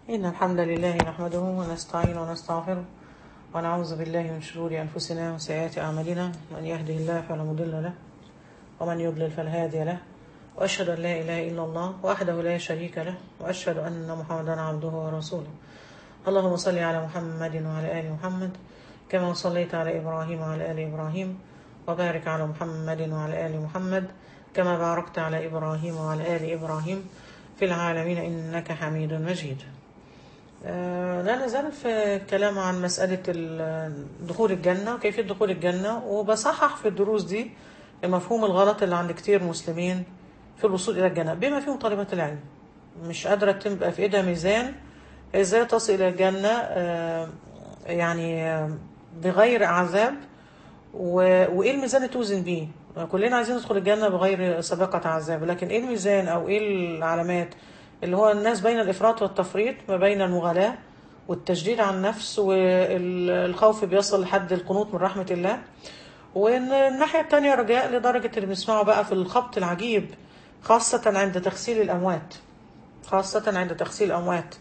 إن الحمد لله نحمده ونستعين ونستغفره ونعوذ بالله من شرور أنفسنا وسيئات أعمالنا من يهده الله فلا مضل له ومن يضلل فلا هادي له وأشهد أن لا إله إلا الله وحده لا شريك له وأشهد أن محمدا عبده ورسوله اللهم صل على محمد وعلى آل محمد كما صليت على إبراهيم وعلى آل إبراهيم وبارك على محمد وعلى آل محمد كما باركت على إبراهيم وعلى آل إبراهيم في العالمين إنك حميد مجيد آه، لا نزال في كلام عن مسألة ال- دخول الجنة وكيفية دخول الجنة وبصحح في الدروس دي المفهوم الغلط اللي عند كتير مسلمين في الوصول إلى الجنة بما فيهم طالبات العلم مش قادرة تبقى في إيدها ميزان إزاي تصل إلى الجنة آه، يعني آه، بغير عذاب و- وايه الميزان اللي توزن بيه كلنا عايزين ندخل الجنة بغير سابقة عذاب لكن ايه الميزان او ايه العلامات اللي هو الناس بين الافراط والتفريط ما بين المغالاة والتشديد على النفس والخوف بيصل لحد القنوط من رحمة الله وان الناحية التانية رجاء لدرجة اللي بنسمعه بقى في الخبط العجيب خاصة عند تغسيل الأموات خاصة عند تغسيل الأموات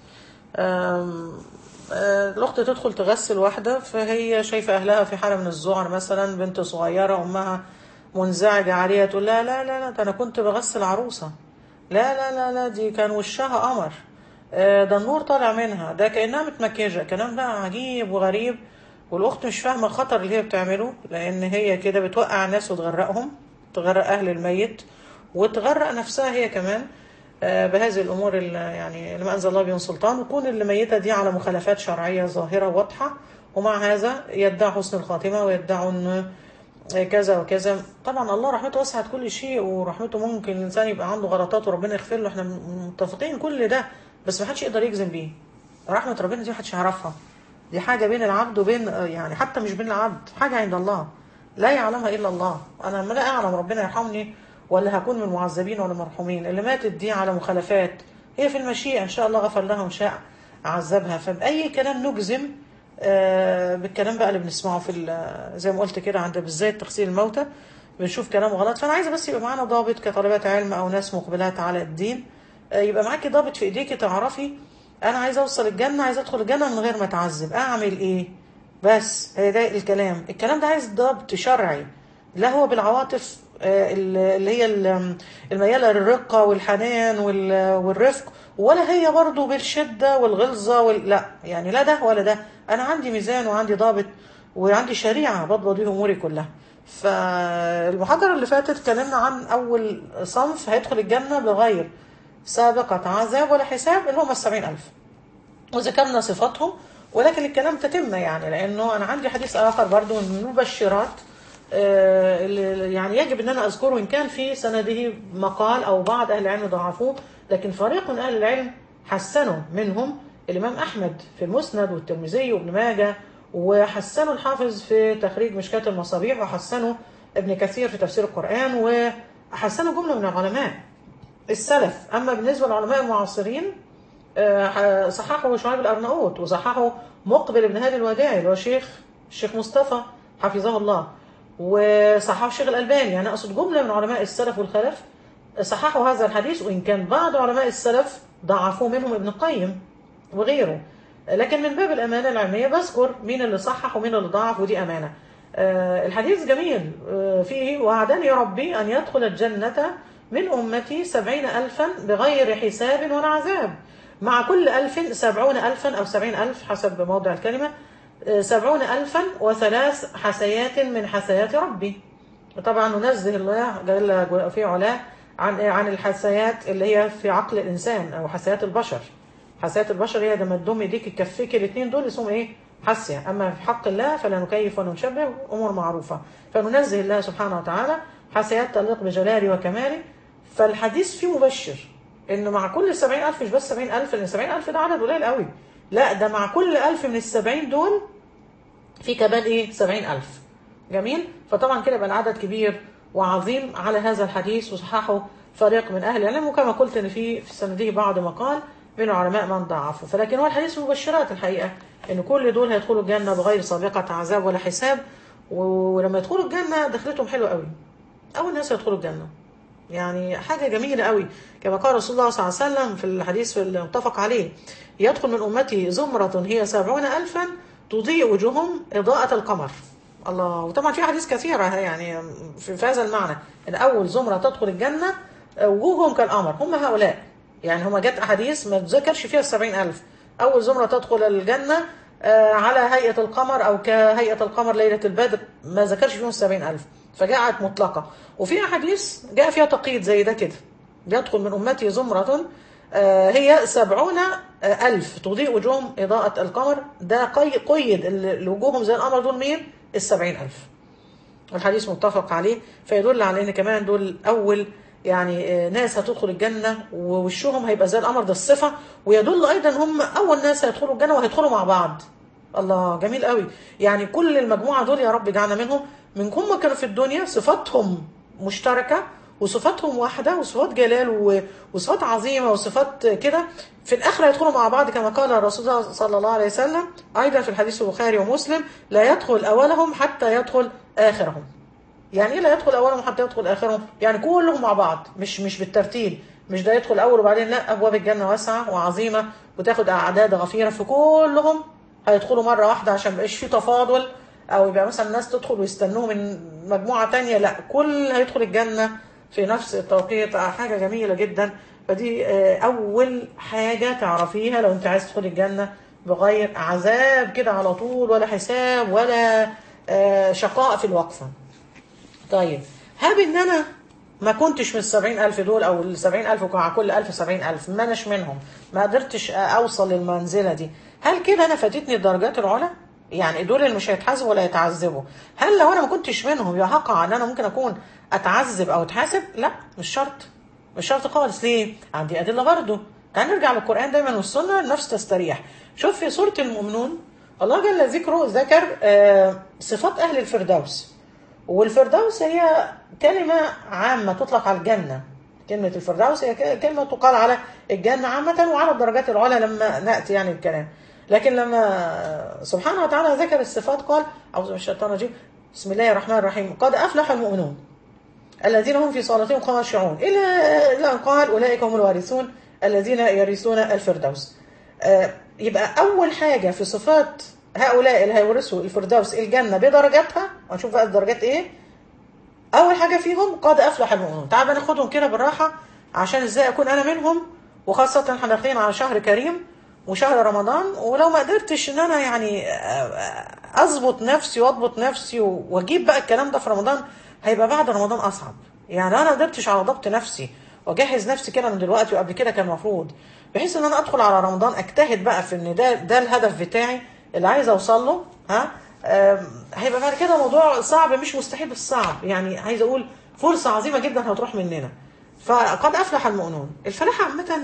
أم، آه، الأخت تدخل تغسل واحدة فهي شايفة أهلها في حالة من الذعر مثلا بنت صغيرة أمها منزعجة عليها تقول لا لا لا لا ده أنا كنت بغسل عروسة لا لا لا لا دي كان وشها قمر آه، ده النور طالع منها ده كأنها متمكيجة كلام بقى عجيب وغريب والأخت مش فاهمة الخطر اللي هي بتعمله لأن هي كده بتوقع الناس وتغرقهم تغرق أهل الميت وتغرق نفسها هي كمان آه، بهذه الامور اللي يعني اللي ما انزل الله بها من سلطان وكون اللي ميته دي على مخالفات شرعيه ظاهره واضحه ومع هذا يدعي حسن الخاتمه ويدعوا ان كذا وكذا طبعا الله رحمته وسعت كل شيء ورحمته ممكن الانسان يبقى عنده غلطات وربنا يغفر له احنا متفقين كل ده بس ما حدش يقدر يجزم بيه رحمه ربنا دي ما حدش يعرفها دي حاجه بين العبد وبين يعني حتى مش بين العبد حاجه عند الله لا يعلمها الا الله انا ما لا اعلم ربنا يرحمني ولا هكون من المعذبين ولا مرحومين اللي ماتت دي على مخالفات هي في المشيئة إن شاء الله غفر لها وإن شاء عذبها فبأي كلام نجزم آه، بالكلام بقى اللي بنسمعه في ال- زي ما قلت كده عند بالذات تغسيل الموتى بنشوف كلام غلط فأنا عايزة بس يبقى معانا ضابط كطالبات علم أو ناس مقبلات على الدين آه، يبقى معاكي ضابط في إيديكي تعرفي أنا عايزة أوصل الجنة عايزة أدخل الجنة من غير ما أتعذب أعمل إيه بس هي ده الكلام الكلام ده عايز ضبط شرعي لا هو بالعواطف آه، اللي هي ال- الميالة للرقة والحنان وال- والرفق ولا هي برضو بالشدة والغلظة وال... لا يعني لا ده ولا ده أنا عندي ميزان وعندي ضابط وعندي شريعة بضبط بيه أموري كلها فالمحاضرة اللي فاتت اتكلمنا عن أول صنف هيدخل الجنة بغير سابقة عذاب ولا حساب اللي هم السبعين ألف وذكرنا صفاتهم ولكن الكلام تتم يعني لانه انا عندي حديث اخر برضو من المبشرات آه، اللي يعني يجب ان انا اذكره ان كان في سنده مقال او بعض اهل العلم ضعفوه لكن فريق من اهل العلم حسنوا منهم الامام احمد في المسند والترمذي وابن ماجه وحسنوا الحافظ في تخريج مشكاة المصابيح وحسنوا ابن كثير في تفسير القرآن وحسنوا جملة من العلماء السلف أما بالنسبة للعلماء المعاصرين آه، صححه شعيب الأرناؤوط وصححه مقبل بن هادي الوداعي اللي هو شيخ الشيخ مصطفى حفظه الله وصححه الشيخ الألباني يعني أقصد جملة من علماء السلف والخلف صححوا هذا الحديث وإن كان بعض علماء السلف ضعفوه منهم ابن القيم وغيره لكن من باب الأمانة العلمية بذكر مين اللي صحح ومين اللي ضعف ودي أمانة آه، الحديث جميل آه، فيه وعدني ربي أن يدخل الجنة من أمتي سبعين ألفا بغير حساب ولا عذاب مع كل ألف سبعون ألفا أو سبعين ألف حسب موضع الكلمة آه، سبعون ألفا وثلاث حسيات من حسيات ربي طبعا ننزه الله جل في علاه عن عن الحسيات اللي هي في عقل الإنسان أو حسيات البشر حسيات البشر هي لما تضم ايديك الكفيك الاثنين دول اسمهم ايه حسية اما في حق الله فلا نكيف ولا نشبه امور معروفة فننزه الله سبحانه وتعالى حسيات تليق بجلاله وكماله فالحديث فيه مبشر ان مع كل سبعين الف مش بس سبعين الف لان سبعين الف ده عدد قليل قوي لا ده مع كل الف من السبعين دول في كمان ايه سبعين الف جميل فطبعا كده يبقى العدد كبير وعظيم على هذا الحديث وصححه فريق من اهل العلم وكما قلت ان في في سنده بعض مقال من العلماء من ضعفوا فلكن هو الحديث مبشرات الحقيقه ان كل دول هيدخلوا الجنه بغير سابقه عذاب ولا حساب ولما يدخلوا الجنه دخلتهم حلوه قوي اول ناس يدخلوا الجنه يعني حاجة جميلة قوي كما قال رسول الله صلى الله عليه وسلم في الحديث في المتفق عليه يدخل من أمتي زمرة هي سبعون ألفا تضيء وجوههم إضاءة القمر الله وطبعا في حديث كثيرة يعني في في هذا المعنى ان اول زمرة تدخل الجنة آه، وجوههم كالقمر هم هؤلاء يعني هم جت احاديث ما تذكرش فيها السبعين الف اول زمرة تدخل الجنة آه، على هيئة القمر او كهيئة القمر ليلة البدر ما ذكرش فيهم السبعين الف فجاءت مطلقة وفي احاديث جاء فيها تقييد زي ده كده يدخل من امتي زمرة آه، هي سبعون آه، ألف تضيء وجوههم إضاءة القمر ده قي- قيد اللي وجوههم زي القمر دول مين؟ السبعين ألف الحديث متفق عليه فيدل على ان كمان دول اول يعني آه، ناس هتدخل الجنه ووشهم هيبقى زي القمر ده الصفه ويدل ايضا هم اول ناس هيدخلوا الجنه وهيدخلوا مع بعض الله جميل قوي يعني كل المجموعه دول يا رب اجعلنا منهم من هم كانوا في الدنيا صفاتهم مشتركه وصفاتهم واحده وصفات جلال و- وصفات عظيمه وصفات كده في الاخره يدخلوا مع بعض كما قال الرسول صلى الله عليه وسلم ايضا في الحديث البخاري ومسلم لا يدخل اولهم حتى يدخل اخرهم يعني ايه لا يدخل اولهم حتى يدخل اخرهم يعني كلهم مع بعض مش مش بالترتيب مش ده يدخل اول وبعدين لا ابواب الجنه واسعه وعظيمه وتاخد اعداد غفيره فكلهم هيدخلوا مره واحده عشان ما يبقاش في تفاضل او يبقى مثلا الناس تدخل ويستنوه من مجموعه تانية لا كل هيدخل الجنه في نفس التوقيت آه، حاجه جميله جدا فدي آه، اول حاجه تعرفيها لو انت عايز تدخلي الجنه بغير عذاب كده على طول ولا حساب ولا آه، شقاء في الوقفه طيب هاب ان انا ما كنتش من السبعين ألف دول أو السبعين ألف وكان على كل ألف سبعين ألف ما أناش منهم ما قدرتش أوصل للمنزلة دي هل كده أنا فاتتني الدرجات العلى؟ يعني دول اللي مش هيتحاسبوا ولا يتعذبوا هل لو أنا ما كنتش منهم يقع أن أنا ممكن أكون أتعذب أو أتحاسب؟ لا مش شرط مش شرط خالص ليه؟ عندي أدلة برضه تعال نرجع للقرآن دايما والسنة النفس تستريح شوف في سورة المؤمنون الله جل ذكره ذكر آه، صفات أهل الفردوس والفردوس هي كلمة عامة تطلق على الجنة كلمة الفردوس هي ك- كلمة تقال على الجنة عامة وعلى الدرجات العلى لما نأتي يعني الكلام لكن لما سبحانه وتعالى ذكر الصفات قال أعوذ من الشيطان الرجيم بسم الله الرحمن الرحيم قد أفلح المؤمنون الذين هم في صلاتهم خاشعون إلى إلى أن قال أولئك هم الوارثون الذين يرثون الفردوس آه، يبقى أول حاجة في صفات هؤلاء اللي هيورثوا الفردوس الجنة بدرجاتها هنشوف بقى الدرجات إيه أول حاجة فيهم قد أفلح المؤمنون تعال بقى ناخدهم كده بالراحة عشان إزاي أكون أنا منهم وخاصة احنا داخلين على شهر كريم وشهر رمضان ولو ما قدرتش ان انا يعني اظبط نفسي واضبط نفسي واجيب بقى الكلام ده في رمضان هيبقى بعد رمضان اصعب يعني انا ما قدرتش على ضبط نفسي واجهز نفسي كده من دلوقتي وقبل كده كان المفروض بحيث ان انا ادخل على رمضان اجتهد بقى في ان ده ده الهدف بتاعي اللي عايز اوصل له ها آم، هيبقى بعد كده موضوع صعب مش مستحيل بس صعب يعني عايز اقول فرصه عظيمه جدا هتروح مننا فقد افلح المؤمنون الفلاح عامه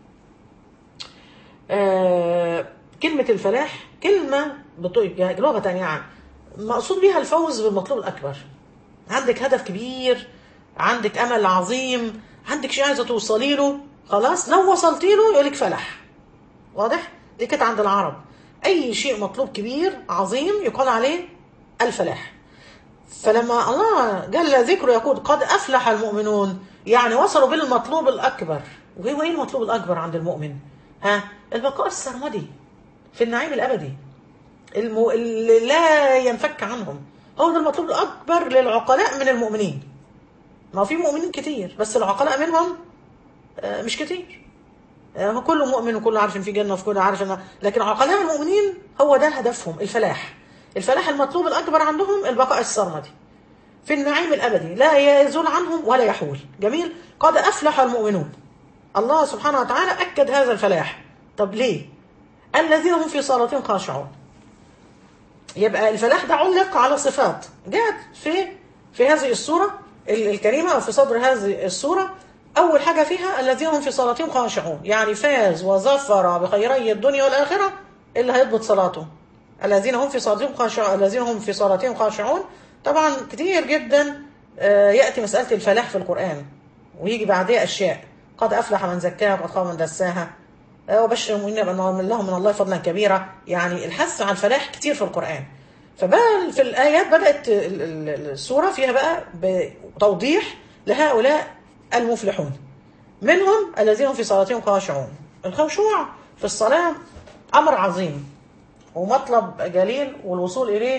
آه، كلمة الفلاح كلمة بطيب يعني لغة يعني مقصود بيها الفوز بالمطلوب الأكبر عندك هدف كبير عندك أمل عظيم عندك شيء عايزة توصلي له خلاص لو وصلتي له يقولك فلاح واضح؟ دي كانت عند العرب أي شيء مطلوب كبير عظيم يقال عليه الفلاح فلما الله جل ذكره يقول قد أفلح المؤمنون يعني وصلوا بالمطلوب الأكبر وهو إيه المطلوب الأكبر عند المؤمن ها البقاء السرمدي في النعيم الأبدي الم... اللي لا ينفك عنهم هو ده المطلوب الأكبر للعقلاء من المؤمنين ما هو في مؤمنين كتير بس العقلاء منهم آه، مش كتير آه، هو كله مؤمن وكله عارف ان في جنه وفي كله عارف ان لكن عقلاء المؤمنين هو ده هدفهم الفلاح الفلاح المطلوب الاكبر عندهم البقاء السرمدي في النعيم الابدي لا يزول عنهم ولا يحول جميل قد افلح المؤمنون الله سبحانه وتعالى اكد هذا الفلاح طب ليه الذين هم في صلاتهم خاشعون يبقى الفلاح ده علق على صفات جاءت في في هذه السورة ال- الكريمة أو في صدر هذه السورة أول حاجة فيها الذين هم في صلاتهم خاشعون يعني فاز وظفر بخيري الدنيا والآخرة اللي هيضبط صلاته الذين هم في صلاتهم خاشعون الذين هم في صلاتهم خاشعون طبعا كتير جدا آه، يأتي مسألة الفلاح في القرآن ويجي بعدها أشياء قد أفلح من زكاها وقد خاب من دساها آه، وبشر المؤمنين بأن لهم من الله فضلا كبيرا يعني الحث على الفلاح كتير في القرآن فبقى في الآيات بدأت ال- ال- السورة فيها بقى بتوضيح لهؤلاء المفلحون منهم الذين هم في صلاتهم خاشعون الخشوع في الصلاة أمر عظيم ومطلب جليل والوصول إليه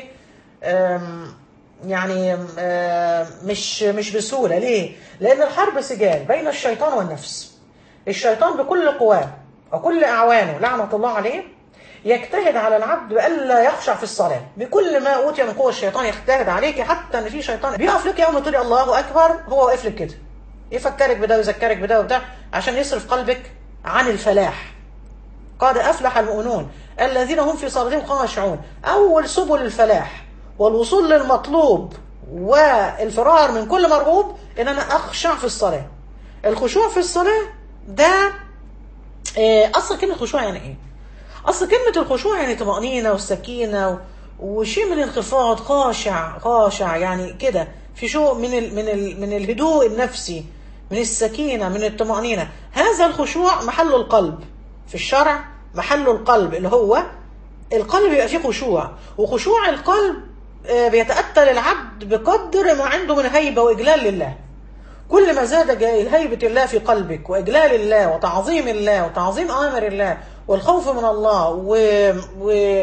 آم، يعني آم، مش مش بسهولة ليه؟ لأن الحرب سجال بين الشيطان والنفس الشيطان بكل قواه وكل أعوانه لعنة الله عليه يجتهد على العبد بألا يخشع في الصلاة بكل ما أوتي من قوة الشيطان يجتهد عليك حتى إن في شيطان بيقف لك يوم تقولي الله أكبر هو واقف لك كده يفكرك بده ويذكرك بده وبتاع عشان يصرف قلبك عن الفلاح قد أفلح المؤمنون الذين هم في صلاتهم خاشعون أول سبل الفلاح والوصول للمطلوب والفرار من كل مرغوب إن أنا أخشع في الصلاة الخشوع في الصلاة ده آه، أصل كلمة خشوع يعني إيه؟ أصل كلمة الخشوع يعني طمأنينة والسكينة و- وشيء من الانخفاض خاشع خاشع يعني كده في شيء من ال من ال من الهدوء النفسي من السكينة من الطمأنينة هذا الخشوع محل القلب في الشرع محل القلب اللي هو القلب يبقى فيه خشوع وخشوع القلب آه، بيتأتى للعبد بقدر ما عنده من هيبة وإجلال لله كل ما زاد جا- هيبة الله في قلبك وإجلال الله وتعظيم الله وتعظيم أوامر الله والخوف من الله و... و...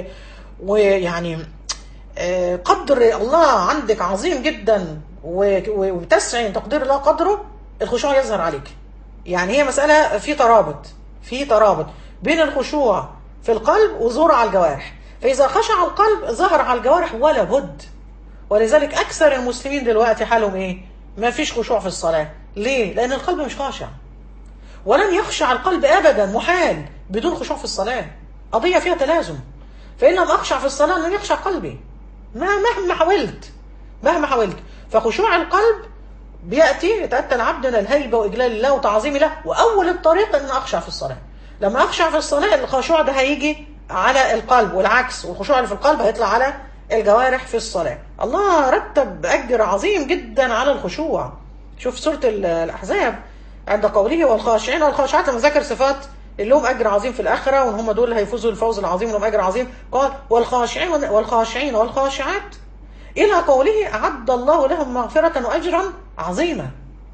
ويعني آه، قدر الله عندك عظيم جدا و- و- وتسعي تقدير الله قدره الخشوع يظهر عليك يعني هي مسألة في ترابط في ترابط بين الخشوع في القلب وظهوره على الجوارح فإذا خشع القلب ظهر على الجوارح ولا بد ولذلك أكثر المسلمين دلوقتي حالهم إيه؟ ما فيش خشوع في الصلاة ليه؟ لأن القلب مش خاشع ولن يخشع القلب أبدا محال بدون خشوع في الصلاة قضية فيها تلازم فإن لم أخشع في الصلاة لن يخشع قلبي ما مهما حاولت مهما حاولت فخشوع القلب بيأتي يتأتى العبد من الهيبة وإجلال الله وتعظيم الله وأول الطريق أن أخشع في الصلاة لما أخشع في الصلاة الخشوع ده هيجي على القلب والعكس والخشوع اللي في القلب هيطلع على الجوارح في الصلاة الله رتب أجر عظيم جدا على الخشوع شوف سورة ال- الأحزاب عند قوله والخاشعين والخاشعات لما ذكر صفات اللي لهم أجر عظيم في الآخرة وإن هم دول اللي هيفوزوا الفوز العظيم ولهم أجر عظيم قال والخاشعين والخاشعين والخاشعات إلى قوله أعد الله لهم مغفرة وأجرا عظيما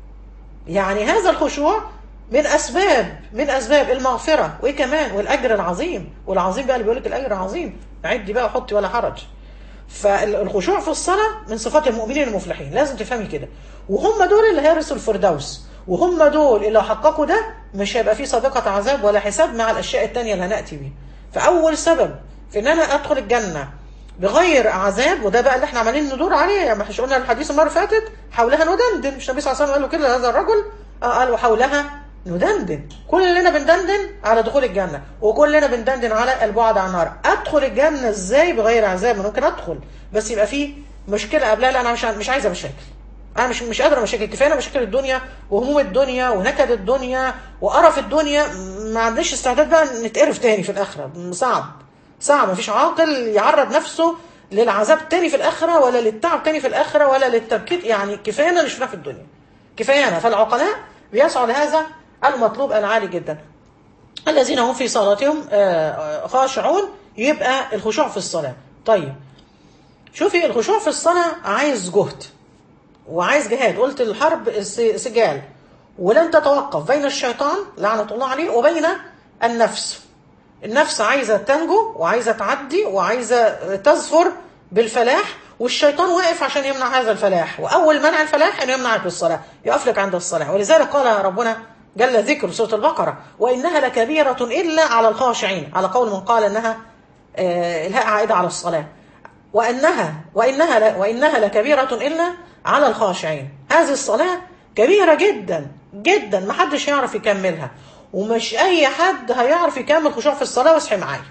يعني هذا الخشوع من أسباب من أسباب المغفرة وإيه كمان والأجر العظيم والعظيم بقى اللي بيقول لك الأجر عظيم عدي بقى وحطي ولا حرج فالخشوع في الصلاة من صفات المؤمنين المفلحين لازم تفهمي كده وهم دول اللي هيرثوا الفردوس وهم دول اللي لو حققوا ده مش هيبقى فيه سابقة عذاب ولا حساب مع الأشياء التانية اللي هنأتي بيه فأول سبب في إن أنا أدخل الجنة بغير عذاب وده بقى اللي احنا عمالين ندور عليه ما احنا قلنا الحديث المره اللي فاتت حولها ندندن مش النبي صلى الله عليه وسلم قال له كده لهذا الرجل اه قال وحولها ندندن كلنا بندندن على دخول الجنه وكلنا بندندن على البعد عن النار ادخل الجنه ازاي بغير عذاب ما ممكن ادخل بس يبقى فيه مشكله قبلها لا انا مش مش عايزه مشاكل انا مش مش قادره مشاكل كفايه مشاكل الدنيا وهموم الدنيا ونكد الدنيا وقرف الدنيا ما عنديش استعداد بقى نتقرف تاني في الاخره صعب صعب مفيش عاقل يعرض نفسه للعذاب تاني في الآخرة ولا للتعب تاني في الآخرة ولا للتبكيت يعني كفاية اللي شفناه في الدنيا كفاية فالعقلاء بيسعوا لهذا المطلوب العالي جدا الذين هم في صلاتهم آه، خاشعون يبقى الخشوع في الصلاة طيب شوفي الخشوع في الصلاة عايز جهد وعايز جهاد قلت الحرب الس- سجال ولن تتوقف بين الشيطان لعنة الله عليه وبين النفس النفس عايزة تنجو وعايزة تعدي وعايزة تظفر بالفلاح والشيطان واقف عشان يمنع هذا الفلاح وأول منع الفلاح أنه يمنعك بالصلاة يقف لك عند الصلاة ولذلك قال ربنا جل ذكر سورة البقرة وإنها لكبيرة إلا على الخاشعين على قول من قال إنها آه، الهاء عائدة على الصلاة وأنها وإنها ل- وإنها لكبيرة إلا على الخاشعين هذه الصلاة كبيرة جدا جدا ما حدش يعرف يكملها ومش أي حد هيعرف يكمل خشوع في الصلاة واصحي معايا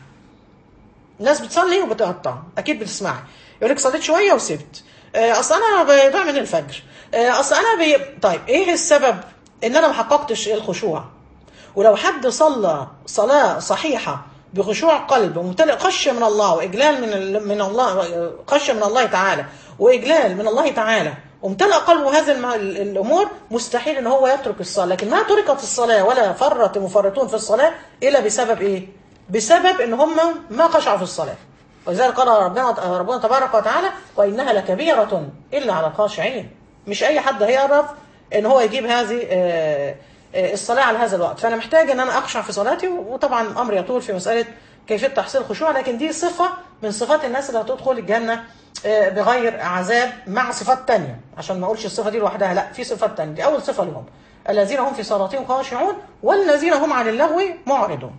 الناس بتصلي وبتقطع أكيد بتسمعي يقول لك صليت شوية وسبت آه، أصل أنا بضيع من الفجر آه، أصل أنا بي... طيب إيه السبب إن أنا ما حققتش الخشوع ولو حد صلى صلاة صحيحة بخشوع قلب وممتلئ خشية من الله وإجلال من ال- من الله خشية من الله تعالى وإجلال من الله تعالى وامتلأ قلبه هذه الم- ال- الأمور مستحيل إن هو يترك الصلاة لكن ما تركت الصلاة ولا فرط مفرطون في الصلاة إلا بسبب إيه؟ بسبب إن هم ما خشعوا في الصلاة ولذلك قال ربنا ربنا تبارك وتعالى وإنها لكبيرة إلا على الخاشعين مش أي حد هيعرف ان هو يجيب هذه آه، آه، الصلاه على هذا الوقت فانا محتاج ان انا اخشع في صلاتي وطبعا الامر يطول في مساله كيفيه تحصيل الخشوع لكن دي صفه من صفات الناس اللي هتدخل الجنه آه، بغير عذاب مع صفات تانية عشان ما اقولش الصفه دي لوحدها لا في صفات تانية دي اول صفه لهم الذين هم في صلاتهم خاشعون والذين هم عن اللغو معرضون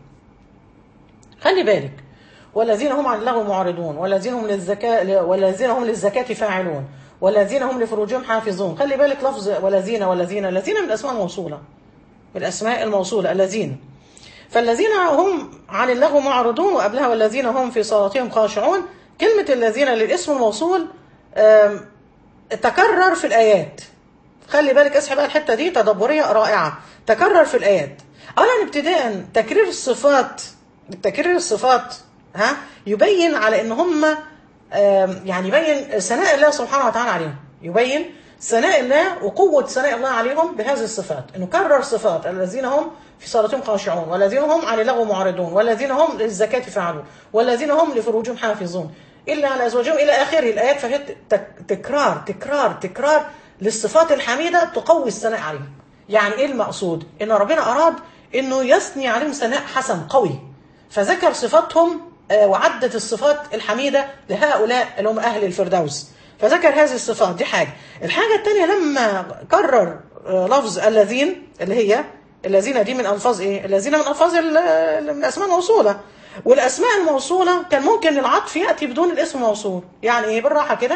خلي بالك والذين هم عن اللغو معرضون والذين هم للزكاة والذين هم للزكاة فاعلون والذين هم لفروجهم حافظون خلي بالك لفظ والذين والذين الذين من الاسماء الموصوله من الاسماء الموصوله الذين فالذين هم عن اللغو معرضون وقبلها والذين هم في صلاتهم خاشعون كلمة الذين للاسم الموصول آم، تكرر في الآيات خلي بالك اسحب بقى الحتة دي تدبرية رائعة تكرر في الآيات أولا ابتداء تكرير الصفات تكرير الصفات ها يبين على ان هم آم، يعني يبين ثناء الله سبحانه وتعالى عليهم يبين ثناء الله وقوة ثناء الله عليهم بهذه الصفات انه كرر صفات الذين هم في صلاتهم خاشعون والذين هم عن اللغو معرضون والذين هم للزكاة فاعلون والذين هم لفروجهم حافظون إلا على أزواجهم إلى آخره الآيات فهي تك- تكرار تكرار تكرار للصفات الحميدة تقوي الثناء عليهم يعني إيه المقصود إن ربنا أراد إنه يثني عليهم ثناء حسن قوي فذكر صفاتهم آه، وعدت الصفات الحميدة لهؤلاء اللي هم أهل الفردوس فذكر هذه الصفات دي حاجة الحاجة الثانية لما كرر آه، لفظ الذين اللي هي الذين دي من ألفاظ إيه الذين من ألفاظ ال- ال- من الأسماء الموصولة والأسماء الموصولة كان ممكن العطف يأتي بدون الاسم الموصول يعني إيه بالراحة كده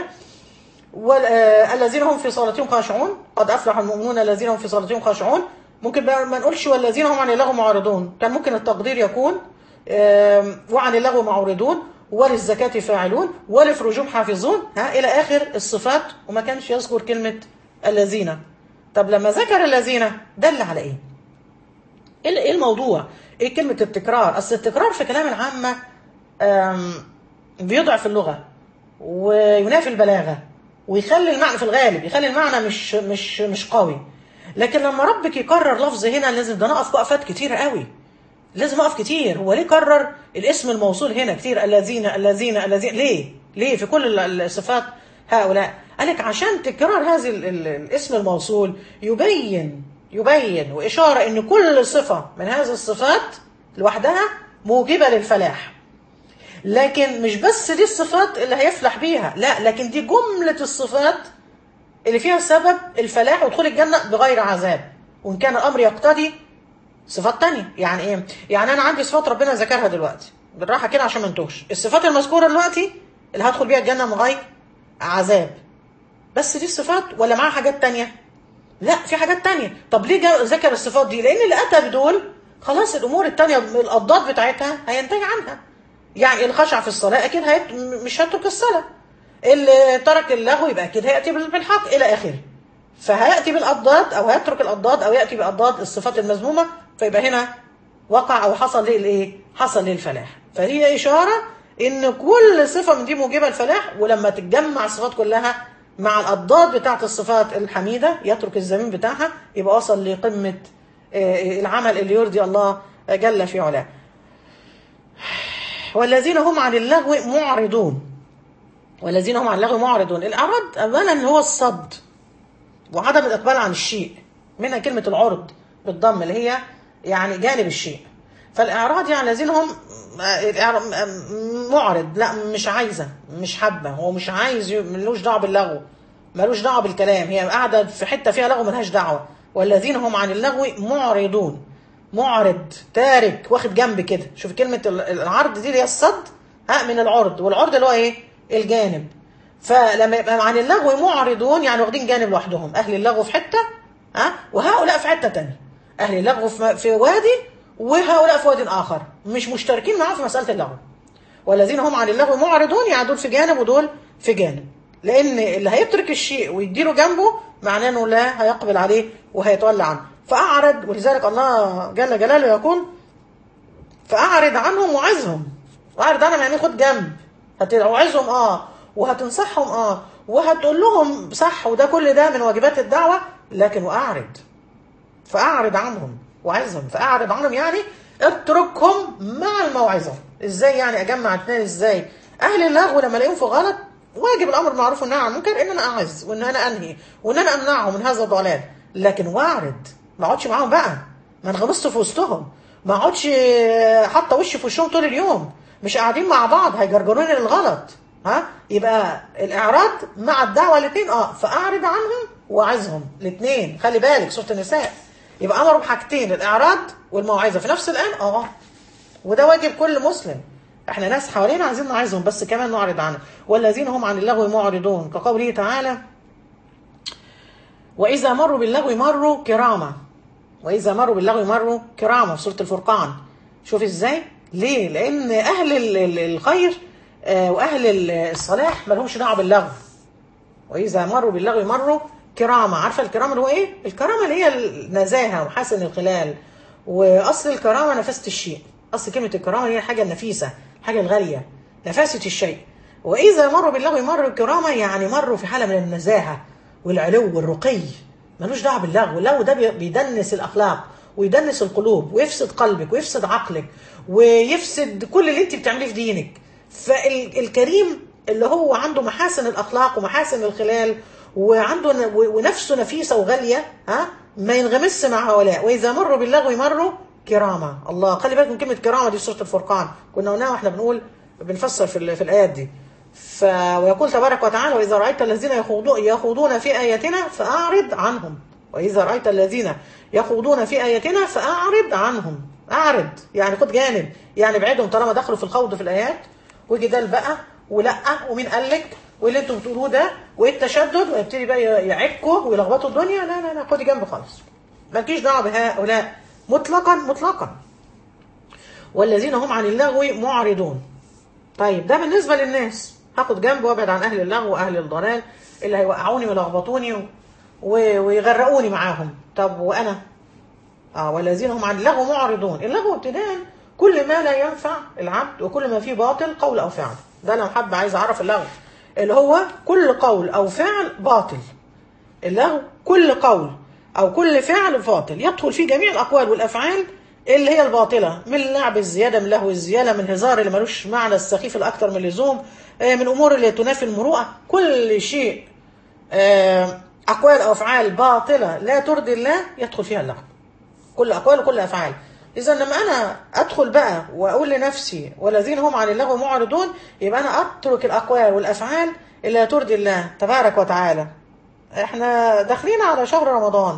والذين هم في صلاتهم خاشعون قد أفلح المؤمنون الذين هم في صلاتهم خاشعون ممكن بقى ما نقولش والذين هم عن اللغو معرضون كان ممكن التقدير يكون آم، وعن اللغو معرضون وللزكاة فاعلون ولفروجهم حافظون ها إلى آخر الصفات وما كانش يذكر كلمة الذين طب لما ذكر الذين دل على إيه؟ ايه إيه الموضوع؟ ايه كلمة التكرار؟ اصل التكرار في كلام العامة آم، بيضعف اللغة وينافي البلاغة ويخلي المعنى في الغالب يخلي المعنى مش مش مش قوي لكن لما ربك يكرر لفظ هنا لازم ده نقف وقفات كتير قوي لازم اقف كتير هو ليه كرر الاسم الموصول هنا كتير الذين الذين الذين ليه ليه في كل ال- الصفات هؤلاء قالك عشان تكرار هذا ال- ال- الاسم الموصول يبين يبين وإشارة ان كل صفة من هذه الصفات لوحدها موجبة للفلاح لكن مش بس دي الصفات اللي هيفلح بيها لا لكن دي جملة الصفات اللي فيها سبب الفلاح ودخول الجنة بغير عذاب وإن كان الأمر يقتضي صفات تانية يعني ايه يعني انا عندي صفات ربنا ذكرها دلوقتي بالراحه كده عشان ما نتوهش الصفات المذكوره دلوقتي اللي هدخل بيها الجنه من غير عذاب بس دي الصفات ولا معاها حاجات تانية لا في حاجات تانية طب ليه جا- ذكر الصفات دي لان اللي اتى بدول خلاص الامور التانية الاضداد بتاعتها هينتج عنها يعني الخشع في الصلاه اكيد هيت... مش هيترك الصلاه اللي ترك اللغو يبقى اكيد هياتي بالحق الى اخره فهياتي بالاضداد او هيترك الاضداد او ياتي باضداد الصفات المذمومه فيبقى هنا وقع او حصل ليه الايه حصل ليه الفلاح فهي اشاره ان كل صفه من دي موجبه الفلاح ولما تتجمع الصفات كلها مع الاضداد بتاعت الصفات الحميده يترك الزمين بتاعها يبقى وصل لقمه آه، العمل اللي يرضي الله جل في علاه والذين هم عن اللغو معرضون والذين هم عن اللغو معرضون الاعراض اولا هو الصد وعدم الإقبال عن الشيء منها كلمة العرض بالضم اللي هي يعني جانب الشيء فالإعراض يعني الذين هم الإعراض- معرض لا مش عايزة مش حابة هو مش عايز ي- ملوش دعوة باللغو ملوش دعوة بالكلام هي قاعدة في حتة فيها لغو ملهاش دعوة والذين هم عن اللغو معرضون معرض تارك واخد جنب كده شوف كلمة ال- العرض دي اللي هي الصد ها من العرض والعرض اللي هو ايه الجانب فلما يبقى عن اللغو معرضون يعني واخدين جانب لوحدهم اهل اللغو في حته ها وهؤلاء في حته تانية اهل اللغو في في وادي وهؤلاء في وادي اخر مش مشتركين معاه في مساله اللغو والذين هم عن اللغو معرضون يعني دول في جانب ودول في جانب لان اللي هيترك الشيء ويديله جنبه معناه انه لا هيقبل عليه وهيتولى عنه فاعرض ولذلك الله جل جلاله يقول فاعرض عنهم وعظهم واعرض عنهم يعني خد جنب هتوعظهم اه وهتنصحهم اه وهتقول لهم صح وده كل ده من واجبات الدعوه لكن واعرض فاعرض عنهم وعظهم فاعرض عنهم يعني اتركهم مع الموعظه ازاي يعني اجمع اتنين ازاي اهل اللغو لما الاقيهم في غلط واجب الامر بالمعروف والنهي عن المنكر ان انا اعظ وان انا انهي وان انا امنعهم من هذا الضلال لكن واعرض ما اقعدش معاهم بقى ما انغمست في وسطهم ما اقعدش آه، حاطه وشي في وشهم طول اليوم مش قاعدين مع بعض هيجرجروني للغلط ها يبقى الاعراض مع الدعوه الاثنين اه فاعرض عنهم واعظهم الاثنين خلي بالك سوره النساء يبقى امروا بحاجتين الاعراض والموعظه في نفس الان اه وده واجب كل مسلم احنا ناس حوالينا عايزين نعظهم بس كمان نعرض عنهم والذين هم عن اللغو معرضون كقوله تعالى وإذا مروا باللغو مروا كراما وإذا مروا باللغو مروا كراما في سورة الفرقان شوف إزاي ليه لأن أهل ال- ال- الخير آه، وأهل ال- الصلاح ما لهمش دعوة باللغو وإذا مروا باللغو مروا كرامة عارفة الكرامة اللي هو إيه؟ الكرامة اللي هي النزاهة وحسن الخلال وأصل الكرامة نفاسة الشيء أصل كلمة الكرامة هي الحاجة النفيسة الحاجة الغالية نفاسة الشيء وإذا مروا باللغو مروا كرامة يعني مروا في حالة من النزاهة والعلو والرقي ملوش دعوة باللغو اللغو ده بي- بيدنس الأخلاق ويدنس القلوب ويفسد قلبك ويفسد عقلك ويفسد كل اللي انت بتعمليه في دينك فالكريم اللي هو عنده محاسن الاخلاق ومحاسن الخلال وعنده ن- و- ونفسه نفيسه وغاليه ها ما ينغمس مع هؤلاء واذا مروا باللغو مروا كرامه الله خلي بالك من كلمه كرامه دي في سوره الفرقان كنا قلناها واحنا بنقول بنفسر في, ال- في الايات دي ف ويقول تبارك وتعالى واذا رايت الذين يخوضون يخوضون في اياتنا فاعرض عنهم واذا رايت الذين يخوضون في اياتنا فاعرض عنهم اعرض يعني خد جانب يعني ابعدهم طالما دخلوا في الخوض في الايات وجدال بقى ولا ومين قال لك واللي انتم بتقولوه ده وايه التشدد ويبتدي بقى يعكوا ويلخبطوا الدنيا لا لا لا خدي جنب خالص مالكيش دعوه بهؤلاء مطلقا مطلقا والذين هم عن اللغو معرضون طيب ده بالنسبه للناس هاخد جنب وابعد عن اهل اللغو واهل الضلال اللي هيوقعوني ويلخبطوني و... و... ويغرقوني معاهم طب وانا اه والذين هم عن اللغو معرضون اللغو ابتداء كل ما لا ينفع العبد وكل ما فيه باطل قول او فعل ده لو حد عايز اعرف اللغو اللي هو كل قول او فعل باطل اللغو كل قول او كل فعل باطل يدخل فيه جميع الاقوال والافعال اللي هي الباطله من اللعب الزياده من لهو الزياده من هزار اللي ملوش معنى السخيف الاكثر من اللزوم آه، من امور اللي تنافي المروءه كل شيء آه، اقوال او افعال باطله لا ترضي الله يدخل فيها اللغو كل اقوال وكل افعال اذا لما انا ادخل بقى واقول لنفسي والذين هم عن اللغو معرضون يبقى انا اترك الاقوال والافعال اللي لا ترضي الله تبارك وتعالى احنا داخلين على شهر رمضان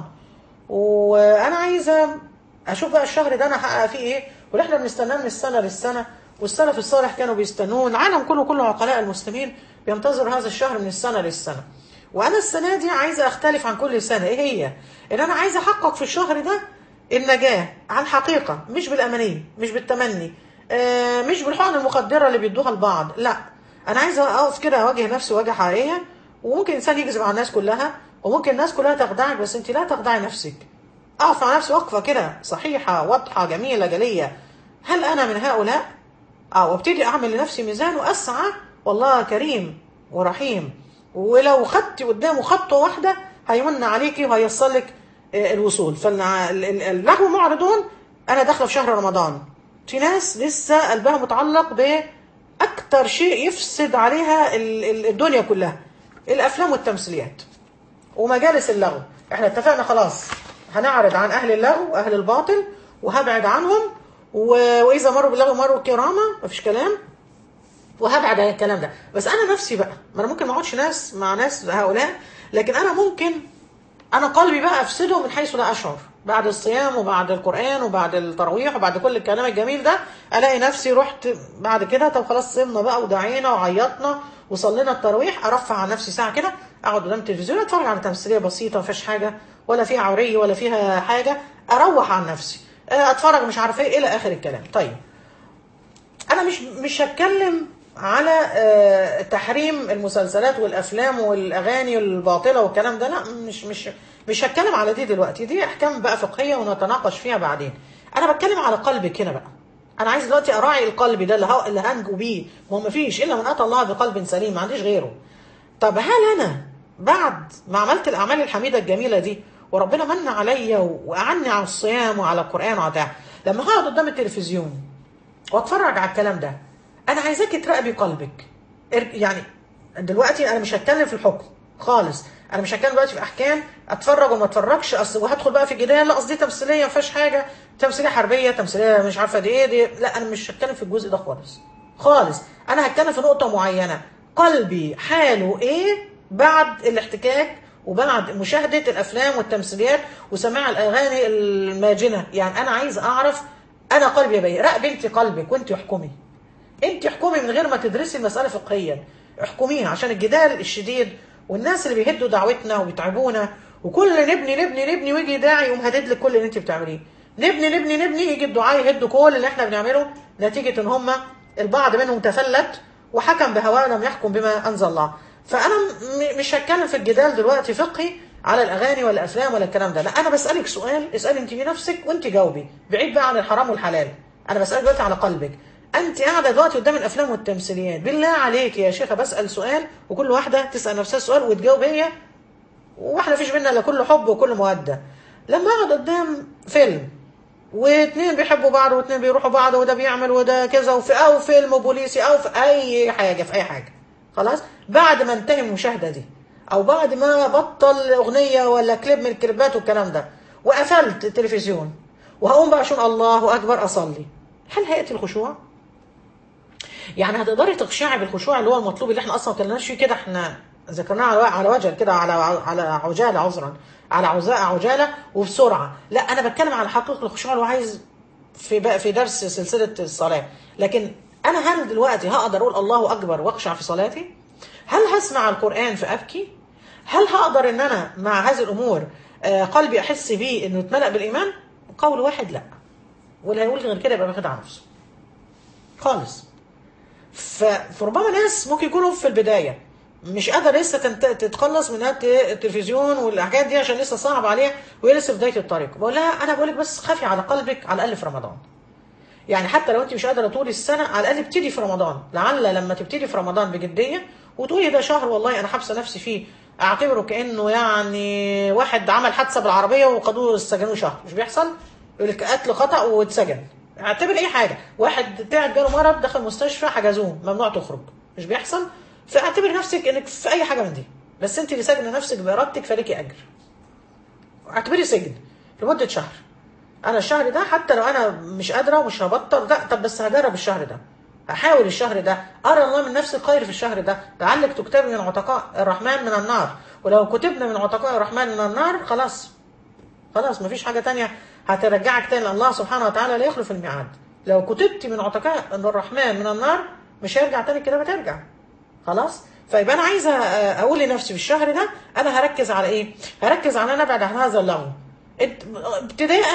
وانا عايزه اشوف بقى الشهر ده انا هحقق فيه ايه واللي احنا بنستناه من السنه للسنه والسلف الصالح كانوا بيستنوه العالم كله كله عقلاء المسلمين بينتظر هذا الشهر من السنه للسنه وانا السنه دي عايزه اختلف عن كل سنه ايه هي ان انا عايزه احقق في الشهر ده النجاه عن حقيقه مش بالامانيه مش بالتمني آه مش بالحقن المخدره اللي بيدوها لبعض لا انا عايزه اقف كده اواجه نفسي وجه حقيقيه وممكن انسان يكذب على الناس كلها وممكن الناس كلها تخدعك بس انت لا تخدعي نفسك اقف مع نفسي وقفه كده صحيحه واضحه جميله جليه هل انا من هؤلاء اه وابتدي اعمل لنفسي ميزان واسعى والله كريم ورحيم ولو خدتي قدامه خطوه واحده هيمن عليكي وهيصل لك آه، الوصول فاللهو معرضون انا داخله في شهر رمضان في ناس لسه قلبها متعلق باكتر شيء يفسد عليها ال- ال- الدنيا كلها الافلام والتمثيليات ومجالس اللغو احنا اتفقنا خلاص هنعرض عن اهل اللغو واهل الباطل وهبعد عنهم و... واذا مروا باللغو مروا كرامه مفيش كلام وهبعد عن الكلام ده بس انا نفسي بقى ما انا ممكن ما اقعدش ناس مع ناس هؤلاء لكن انا ممكن انا قلبي بقى افسده من حيث لا اشعر بعد الصيام وبعد القران وبعد التراويح وبعد كل الكلام الجميل ده الاقي نفسي رحت بعد كده طب خلاص صمنا بقى ودعينا وعيطنا وصلينا التراويح ارفع عن نفسي ساعه كده اقعد قدام التلفزيون اتفرج على تمثيليه بسيطه ما فيهاش حاجه ولا فيها عوريه ولا فيها حاجه اروح عن نفسي اتفرج مش عارفه ايه الى اخر الكلام طيب انا مش مش هتكلم على آه، تحريم المسلسلات والافلام والاغاني الباطله والكلام ده لا مش مش مش هتكلم على دي دلوقتي دي احكام بقى فقهيه ونتناقش فيها بعدين انا بتكلم على قلبك هنا بقى انا عايز دلوقتي اراعي القلب ده اللي ه- اللي هنجو بيه ما هو مفيش الا من اتى الله بقلب سليم ما عنديش غيره طب هل انا بعد ما عملت الاعمال الحميده الجميله دي وربنا من عليا واعني على الصيام وعلى القران وعلى ده لما هقعد قدام التلفزيون واتفرج على الكلام ده انا عايزاك تراقبي قلبك ار- يعني دلوقتي انا مش هتكلم في الحكم خالص انا مش هتكلم دلوقتي في احكام اتفرج وما اتفرجش اصل وهدخل بقى في جدال لا قصدي تمثيليه ما فيهاش حاجه تمثيليه حربيه تمثيليه مش عارفه دي ايه دي لا انا مش هتكلم في الجزء ده خالص خالص انا هتكلم في نقطه معينه قلبي حاله ايه بعد الاحتكاك وبعد مشاهده الافلام والتمثيليات وسماع الاغاني الماجنه يعني انا عايز اعرف انا قلبي بايه راقبي انت قلبك وانت احكمي انت احكمي من غير ما تدرسي المساله فقهيا احكميها عشان الجدال الشديد والناس اللي بيهدوا دعوتنا وبيتعبونا وكل نبني نبني نبني ويجي داعي يقوم هدد لك كل اللي انت بتعمليه نبني نبني نبني يجي الدعاء يهدوا كل اللي احنا بنعمله نتيجه ان هم البعض منهم تفلت وحكم بهواه لم يحكم بما انزل الله فانا م- مش هتكلم في الجدال دلوقتي فقهي على الاغاني ولا الافلام ولا الكلام ده لا انا بسالك سؤال اسالي انت بنفسك وانت جاوبي بعيد بقى عن الحرام والحلال انا بسالك دلوقتي على قلبك انت قاعده دلوقتي قدام الافلام والتمثيليات بالله عليك يا شيخه بسال سؤال وكل واحده تسال نفسها سؤال وتجاوب هي واحنا فيش بينا الا كل حب وكل موده لما اقعد قدام فيلم واثنين بيحبوا بعض واثنين بيروحوا بعض وده بيعمل وده كذا وفي او فيلم بوليسي او في اي حاجه في اي حاجه خلاص بعد ما انتهي المشاهده دي او بعد ما بطل اغنيه ولا كليب من الكليبات والكلام ده وقفلت التلفزيون وهقوم بقى عشان الله اكبر اصلي هل هياتي الخشوع؟ يعني هتقدري تخشعي بالخشوع اللي هو المطلوب اللي احنا اصلا ما اتكلمناش فيه كده احنا ذكرناه على على وجه كده على على عجاله عذرا على عزاء عجاله وبسرعه لا انا بتكلم على حقيقه الخشوع اللي هو عايز في بقى في درس سلسله الصلاه لكن انا هل دلوقتي هقدر اقول الله اكبر واخشع في صلاتي هل هسمع القران فابكي هل هقدر ان انا مع هذه الامور آه، قلبي احس بيه انه اتملأ بالايمان قول واحد لا واللي هيقول غير كده يبقى واخد على نفسه خالص ف- فربما ناس ممكن يكونوا في البدايه مش قادر لسه تنت- تتخلص من الت- التلفزيون والحاجات دي عشان لسه صعب عليها وهي لسه في بدايه الطريق بقول لها انا بقول لك بس خافي على قلبك على الاقل في رمضان يعني حتى لو انت مش قادره طول السنه على الاقل ابتدي في رمضان لعل لما تبتدي في رمضان بجديه وتقولي ده شهر والله انا حابسه نفسي فيه اعتبره كانه يعني واحد عمل حادثه بالعربيه وخدوه سجنوه شهر مش بيحصل يقول لك قتل خطا واتسجن اعتبر اي حاجه واحد تعب جاله مرض دخل مستشفى حجزوه ممنوع تخرج مش بيحصل فاعتبري نفسك انك في اي حاجه من دي بس انت اللي ساجنه نفسك بارادتك فليكي اجر اعتبري سجن لمده شهر انا الشهر ده حتى لو انا مش قادره ومش هبطل لا طب بس هجرب الشهر ده هحاول الشهر ده ارى الله من نفسي الخير في الشهر ده لعلك تكتب من عتقاء الرحمن من النار ولو كتبنا من عتقاء الرحمن من النار خلاص خلاص مفيش حاجه تانية هترجعك تاني لله سبحانه وتعالى لا يخلف الميعاد لو كتبت من عتقاء الرحمن من النار مش هيرجع تاني كده بترجع خلاص فيبقى انا عايزه آه، اقول لنفسي في الشهر ده انا هركز على ايه هركز على ان انا ابعد عن هذا اللغو ات- ابتداء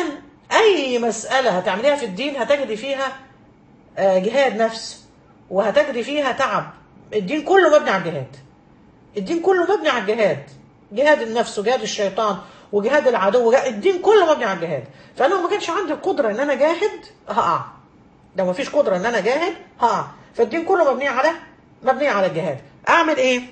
اي مساله هتعمليها في الدين هتجدي فيها آه، جهاد نفس وهتجدي فيها تعب الدين كله مبني على الجهاد الدين كله مبني على الجهاد جهاد النفس وجهاد الشيطان وجهاد العدو وجهاد الدين كله مبني على الجهاد فانا لو ما كانش عندي القدره ان انا جاهد هقع لو ما فيش قدره ان انا جاهد هقع فالدين كله مبني على مبني على الجهاد اعمل ايه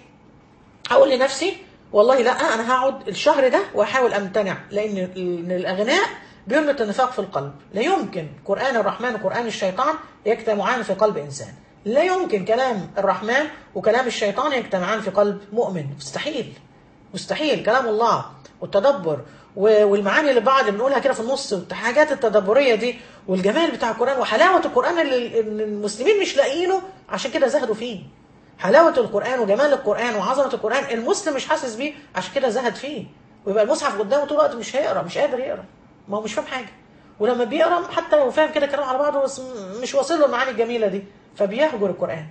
اقول لنفسي والله لا انا هقعد الشهر ده واحاول امتنع لان إن الاغنياء بينبت النفاق في القلب لا يمكن قران الرحمن وقران الشيطان يجتمعان في قلب انسان لا يمكن كلام الرحمن وكلام الشيطان يجتمعان في قلب مؤمن مستحيل مستحيل كلام الله والتدبر و- والمعاني اللي بعض بنقولها كده في النص الحاجات التدبريه دي والجمال بتاع القران وحلاوه القران اللي اللي المسلمين مش لاقيينه عشان كده زهدوا فيه حلاوه القران وجمال القران وعظمه القران المسلم مش حاسس بيه عشان كده زهد فيه ويبقى المصحف قدامه طول الوقت مش هيقرا مش قادر يقرا ما هو مش فاهم حاجه ولما بيقرا حتى لو فاهم كده كلام على بعضه بس م- مش واصل له المعاني الجميله دي فبيهجر القران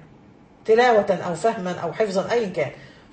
تلاوة أو فهما أو حفظا أيا كان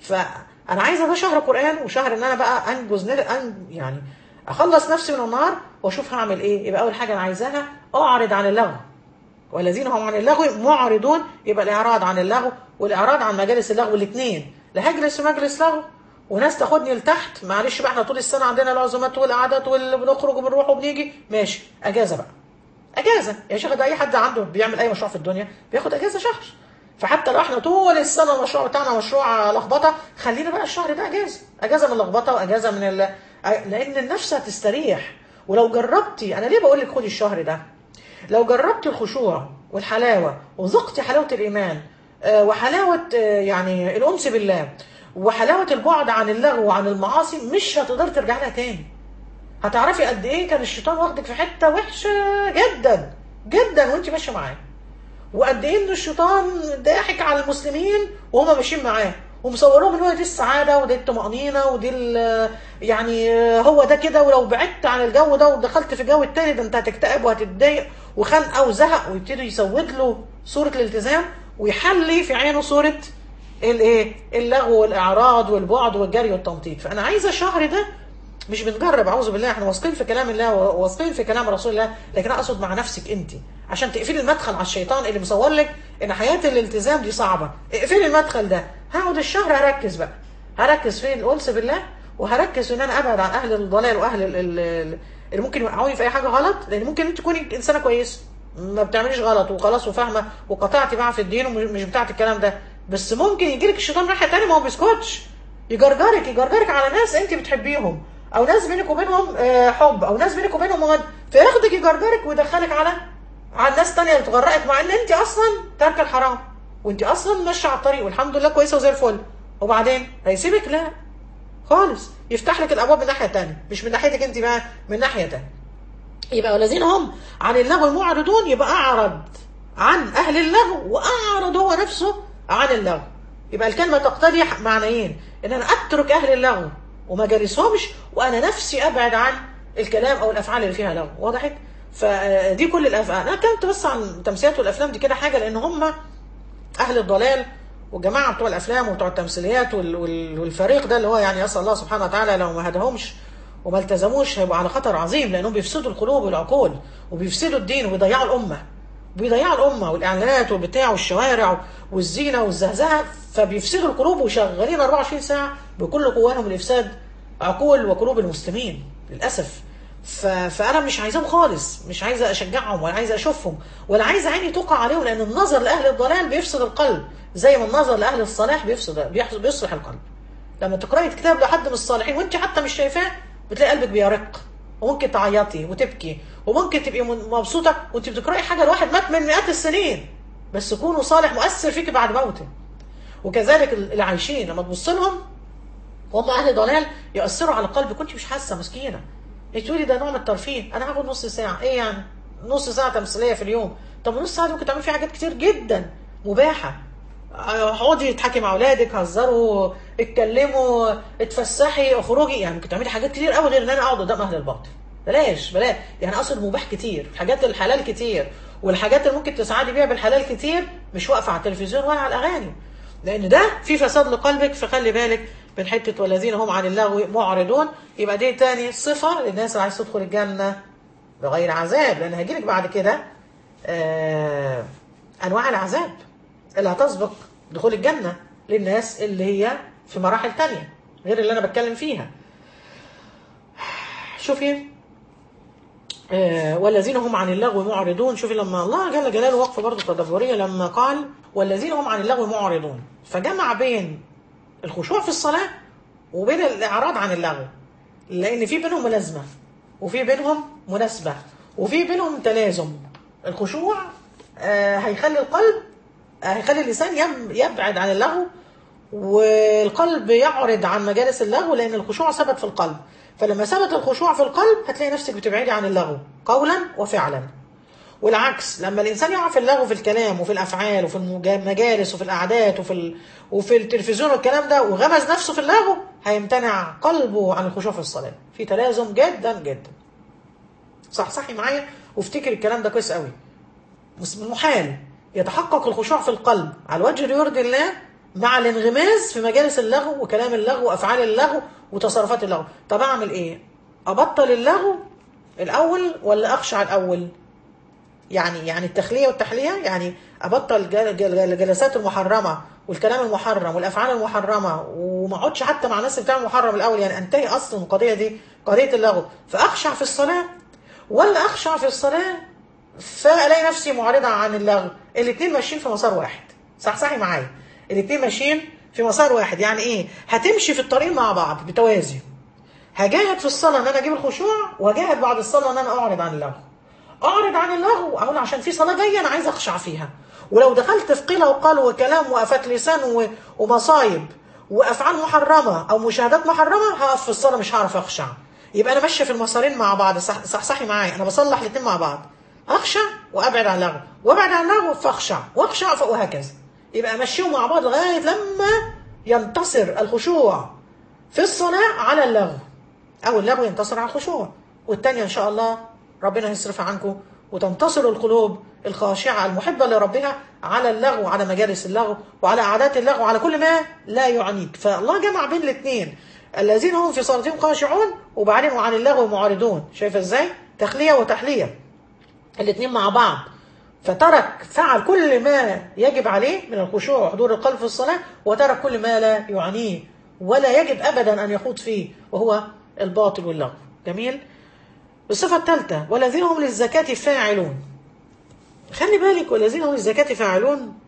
فأنا عايزة ده شهر قرآن وشهر إن أنا بقى أنجز نل... أن... يعني أخلص نفسي من النار وأشوف هعمل إيه يبقى أول حاجة أنا عايزاها أعرض عن اللغو والذين هم عن اللغو معرضون يبقى الإعراض عن اللغو والإعراض عن مجالس اللغو الاثنين لا هجلس في مجلس لغو وناس تاخدني لتحت معلش بقى احنا طول السنة عندنا العزومات والقعدات واللي بنخرج وبنروح وبنيجي ماشي أجازة بقى اجازه يا شيخ ده اي حد عنده بيعمل اي مشروع في الدنيا بياخد اجازه شهر فحتى لو احنا طول السنه المشروع بتاعنا مشروع لخبطه خلينا بقى الشهر ده اجازه اجازه من اللخبطه واجازه من ال... لان النفس هتستريح ولو جربتي انا ليه بقول لك خدي الشهر ده لو جربتي الخشوع والحلاوه وذقتي حلاوه الايمان آه، وحلاوه آه، يعني الانس بالله وحلاوه البعد عن اللغو وعن المعاصي مش هتقدر ترجع لها تاني هتعرفي قد ايه كان الشيطان واخدك في حته وحشه جدا جدا وانت ماشيه معاه وقد ايه ان الشيطان ضاحك على المسلمين وهم ماشيين معاه ومصورهم ان هو دي السعاده ودي الطمانينه ودي ال- يعني هو ده كده ولو بعدت عن الجو ده ودخلت في الجو التاني ده انت هتكتئب وهتتضايق وخنقه وزهق ويبتدوا يسود له صوره الالتزام ويحلي في عينه صوره الايه اللغو والاعراض والبعد والجري والتنطيط فانا عايزه الشهر ده مش بنجرب اعوذ بالله احنا واثقين في كلام الله وواثقين في كلام رسول الله لكن اقصد مع نفسك انت عشان تقفلي المدخل على الشيطان اللي مصور لك ان حياه الالتزام دي صعبه اقفلي المدخل ده هقعد الشهر هركز بقى هركز في الانس بالله وهركز في ان انا ابعد عن اهل الضلال واهل ال- ال- اللي ممكن يوقعوني في اي حاجه غلط لان ممكن انت تكوني انسانه كويسه ما بتعمليش غلط وخلاص وفاهمه وقطعتي بقى في الدين ومش بتاعت الكلام ده بس ممكن يجي لك الشيطان ناحيه تانية ما هو بيسكتش يجرجرك يجرجرك على ناس انت بتحبيهم او ناس بينك وبينهم آه، حب او ناس بينك وبينهم مود فياخدك يجرجرك ويدخلك على على ناس تانية اللي تغرقك مع ان انت اصلا تاركه الحرام وانت اصلا ماشيه على الطريق والحمد لله كويسه وزي الفل وبعدين هيسيبك لا خالص يفتح لك الابواب من ناحيه تانية مش من ناحيتك انت بقى من ناحيه تانية يبقى والذين هم عن اللغو معرضون يبقى اعرض عن اهل اللغو واعرض هو نفسه عن اللغو يبقى الكلمه تقتضي معنيين ان انا اترك اهل اللغو وما جالسهمش وانا نفسي ابعد عن الكلام او الافعال اللي فيها لغو وضحت فدي كل الافعال انا كنت بس عن التمثيلات والافلام دي كده حاجه لان هم اهل الضلال والجماعه بتوع الافلام وبتوع التمثيليات وال- وال- والفريق ده اللي هو يعني اسال الله سبحانه وتعالى لو ما هداهمش وما التزموش هيبقوا على خطر عظيم لانهم بيفسدوا القلوب والعقول وبيفسدوا الدين وبيضيعوا الامه بيضيعوا الامه والاعلانات والبتاع والشوارع والزينه والزهزهه فبيفسدوا القلوب وشغالين 24 ساعه بكل قواهم لافساد عقول وقلوب المسلمين للاسف ف... فانا مش عايزاهم خالص مش عايزه اشجعهم ولا عايزه اشوفهم ولا عايزه عيني تقع عليهم لان النظر لاهل الضلال بيفسد القلب زي ما النظر لاهل الصلاح بيفسد بيحص- بيصلح القلب لما تقراي كتاب لحد من الصالحين وانت حتى مش شايفاه بتلاقي قلبك بيرق وممكن تعيطي وتبكي وممكن تبقي من- مبسوطه وانت بتقراي حاجه لواحد مات من مئات السنين بس كونه صالح مؤثر فيك بعد موته وكذلك اللي عايشين لما تبص لهم وهم اهل ضلال ياثروا على القلب كنت مش حاسه مسكينه انت تقولي ده نوع من الترفيه انا هاخد نص ساعه ايه يعني نص ساعه تمثيليه في اليوم طب نص ساعه دي ممكن تعملي فيها حاجات كتير جدا مباحه اقعدي تضحكي مع اولادك هزروا اتكلموا اتفسحي اخرجي يعني ممكن تعملي حاجات كتير قوي غير ان انا اقعد قدام اهل الباطل بلاش بلاش يعني اصل مباح كتير حاجات الحلال كتير والحاجات اللي ممكن تسعدي بيها بالحلال كتير مش واقفه على التلفزيون ولا على الاغاني لان ده في فساد لقلبك فخلي بالك من حته والذين هم عن اللغو معرضون يبقى دي تاني صفه للناس اللي عايز تدخل الجنه بغير عذاب لان هيجيلك بعد كده آه انواع العذاب اللي هتسبق دخول الجنه للناس اللي هي في مراحل تانية غير اللي انا بتكلم فيها شوفي آه، والذين هم عن اللغو معرضون شوفي لما الله جل جلاله وقفه برضه تدبريه لما قال والذين هم عن اللغو معرضون فجمع بين الخشوع في الصلاه وبين الاعراض عن اللغو لان في بينهم ملازمه وفي بينهم مناسبه وفي بينهم تلازم الخشوع آه، هيخلي القلب آه، هيخلي اللسان يم- يبعد عن اللغو والقلب يعرض عن مجالس اللغو لان الخشوع ثبت في القلب فلما ثبت الخشوع في القلب هتلاقي نفسك بتبعدي عن اللغو قولا وفعلا والعكس لما الانسان يقع في اللغو في الكلام وفي الافعال وفي المجا- المجالس وفي القعدات وفي ال... وفي التلفزيون والكلام ده وغمز نفسه في اللغو هيمتنع قلبه عن الخشوع في الصلاه في تلازم جدا جدا صح صحي معايا وافتكر الكلام ده كويس قوي بس محال يتحقق الخشوع في القلب على الوجه اللي يرضي الله مع الانغماس في مجالس اللغو وكلام اللغو وافعال اللغو وتصرفات اللغو طب اعمل ايه ابطل اللغو الاول ولا اخشع الاول يعني يعني التخليه والتحليه يعني ابطل جل- جل- الجلسات المحرمه والكلام المحرم والافعال المحرمه وما اقعدش حتى مع الناس اللي بتعمل محرم الاول يعني انتهي اصلا من القضيه دي قضيه اللغو فاخشع في الصلاه ولا اخشع في الصلاه فالاقي نفسي معرضه عن اللغو الاثنين ماشيين في مسار واحد صح صحي معايا الاثنين ماشيين في مسار واحد يعني ايه هتمشي في الطريق مع بعض بتوازي هجاهد في الصلاه ان انا اجيب الخشوع وهجاهد بعد الصلاه ان انا اعرض عن اللغو اعرض عن اللغو اقول عشان في صلاه جايه انا عايز اخشع فيها ولو دخلت في قيل وقال وكلام وافات لسان و- ومصايب وافعال محرمه او مشاهدات محرمه هقف في الصلاه مش هعرف اخشع يبقى انا ماشيه في المسارين مع بعض صح صحصحي معايا انا بصلح الاثنين مع بعض اخشع وابعد عن اللغو وابعد عن اللغو فاخشع واخشع ف- وهكذا يبقى مشيهم مع بعض لغايه لما ينتصر الخشوع في الصلاه على اللغو او اللغو ينتصر على الخشوع والتانية ان شاء الله ربنا يصرف عنكم وتنتصر القلوب الخاشعة المحبة لربها على اللغو على مجالس اللغو وعلى عادات اللغو على كل ما لا يعنيك فالله جمع بين الاثنين الذين هم في صلاتهم خاشعون وبعدين وعن اللغو معرضون شايفة ازاي تخلية وتحلية الاثنين مع بعض فترك فعل كل ما يجب عليه من الخشوع وحضور القلب في الصلاة وترك كل ما لا يعنيه ولا يجب أبدا أن يخوض فيه وهو الباطل واللغو جميل الصفة الثالثة والذين هم للزكاة فاعلون خلي بالك والذين هم للزكاة فاعلون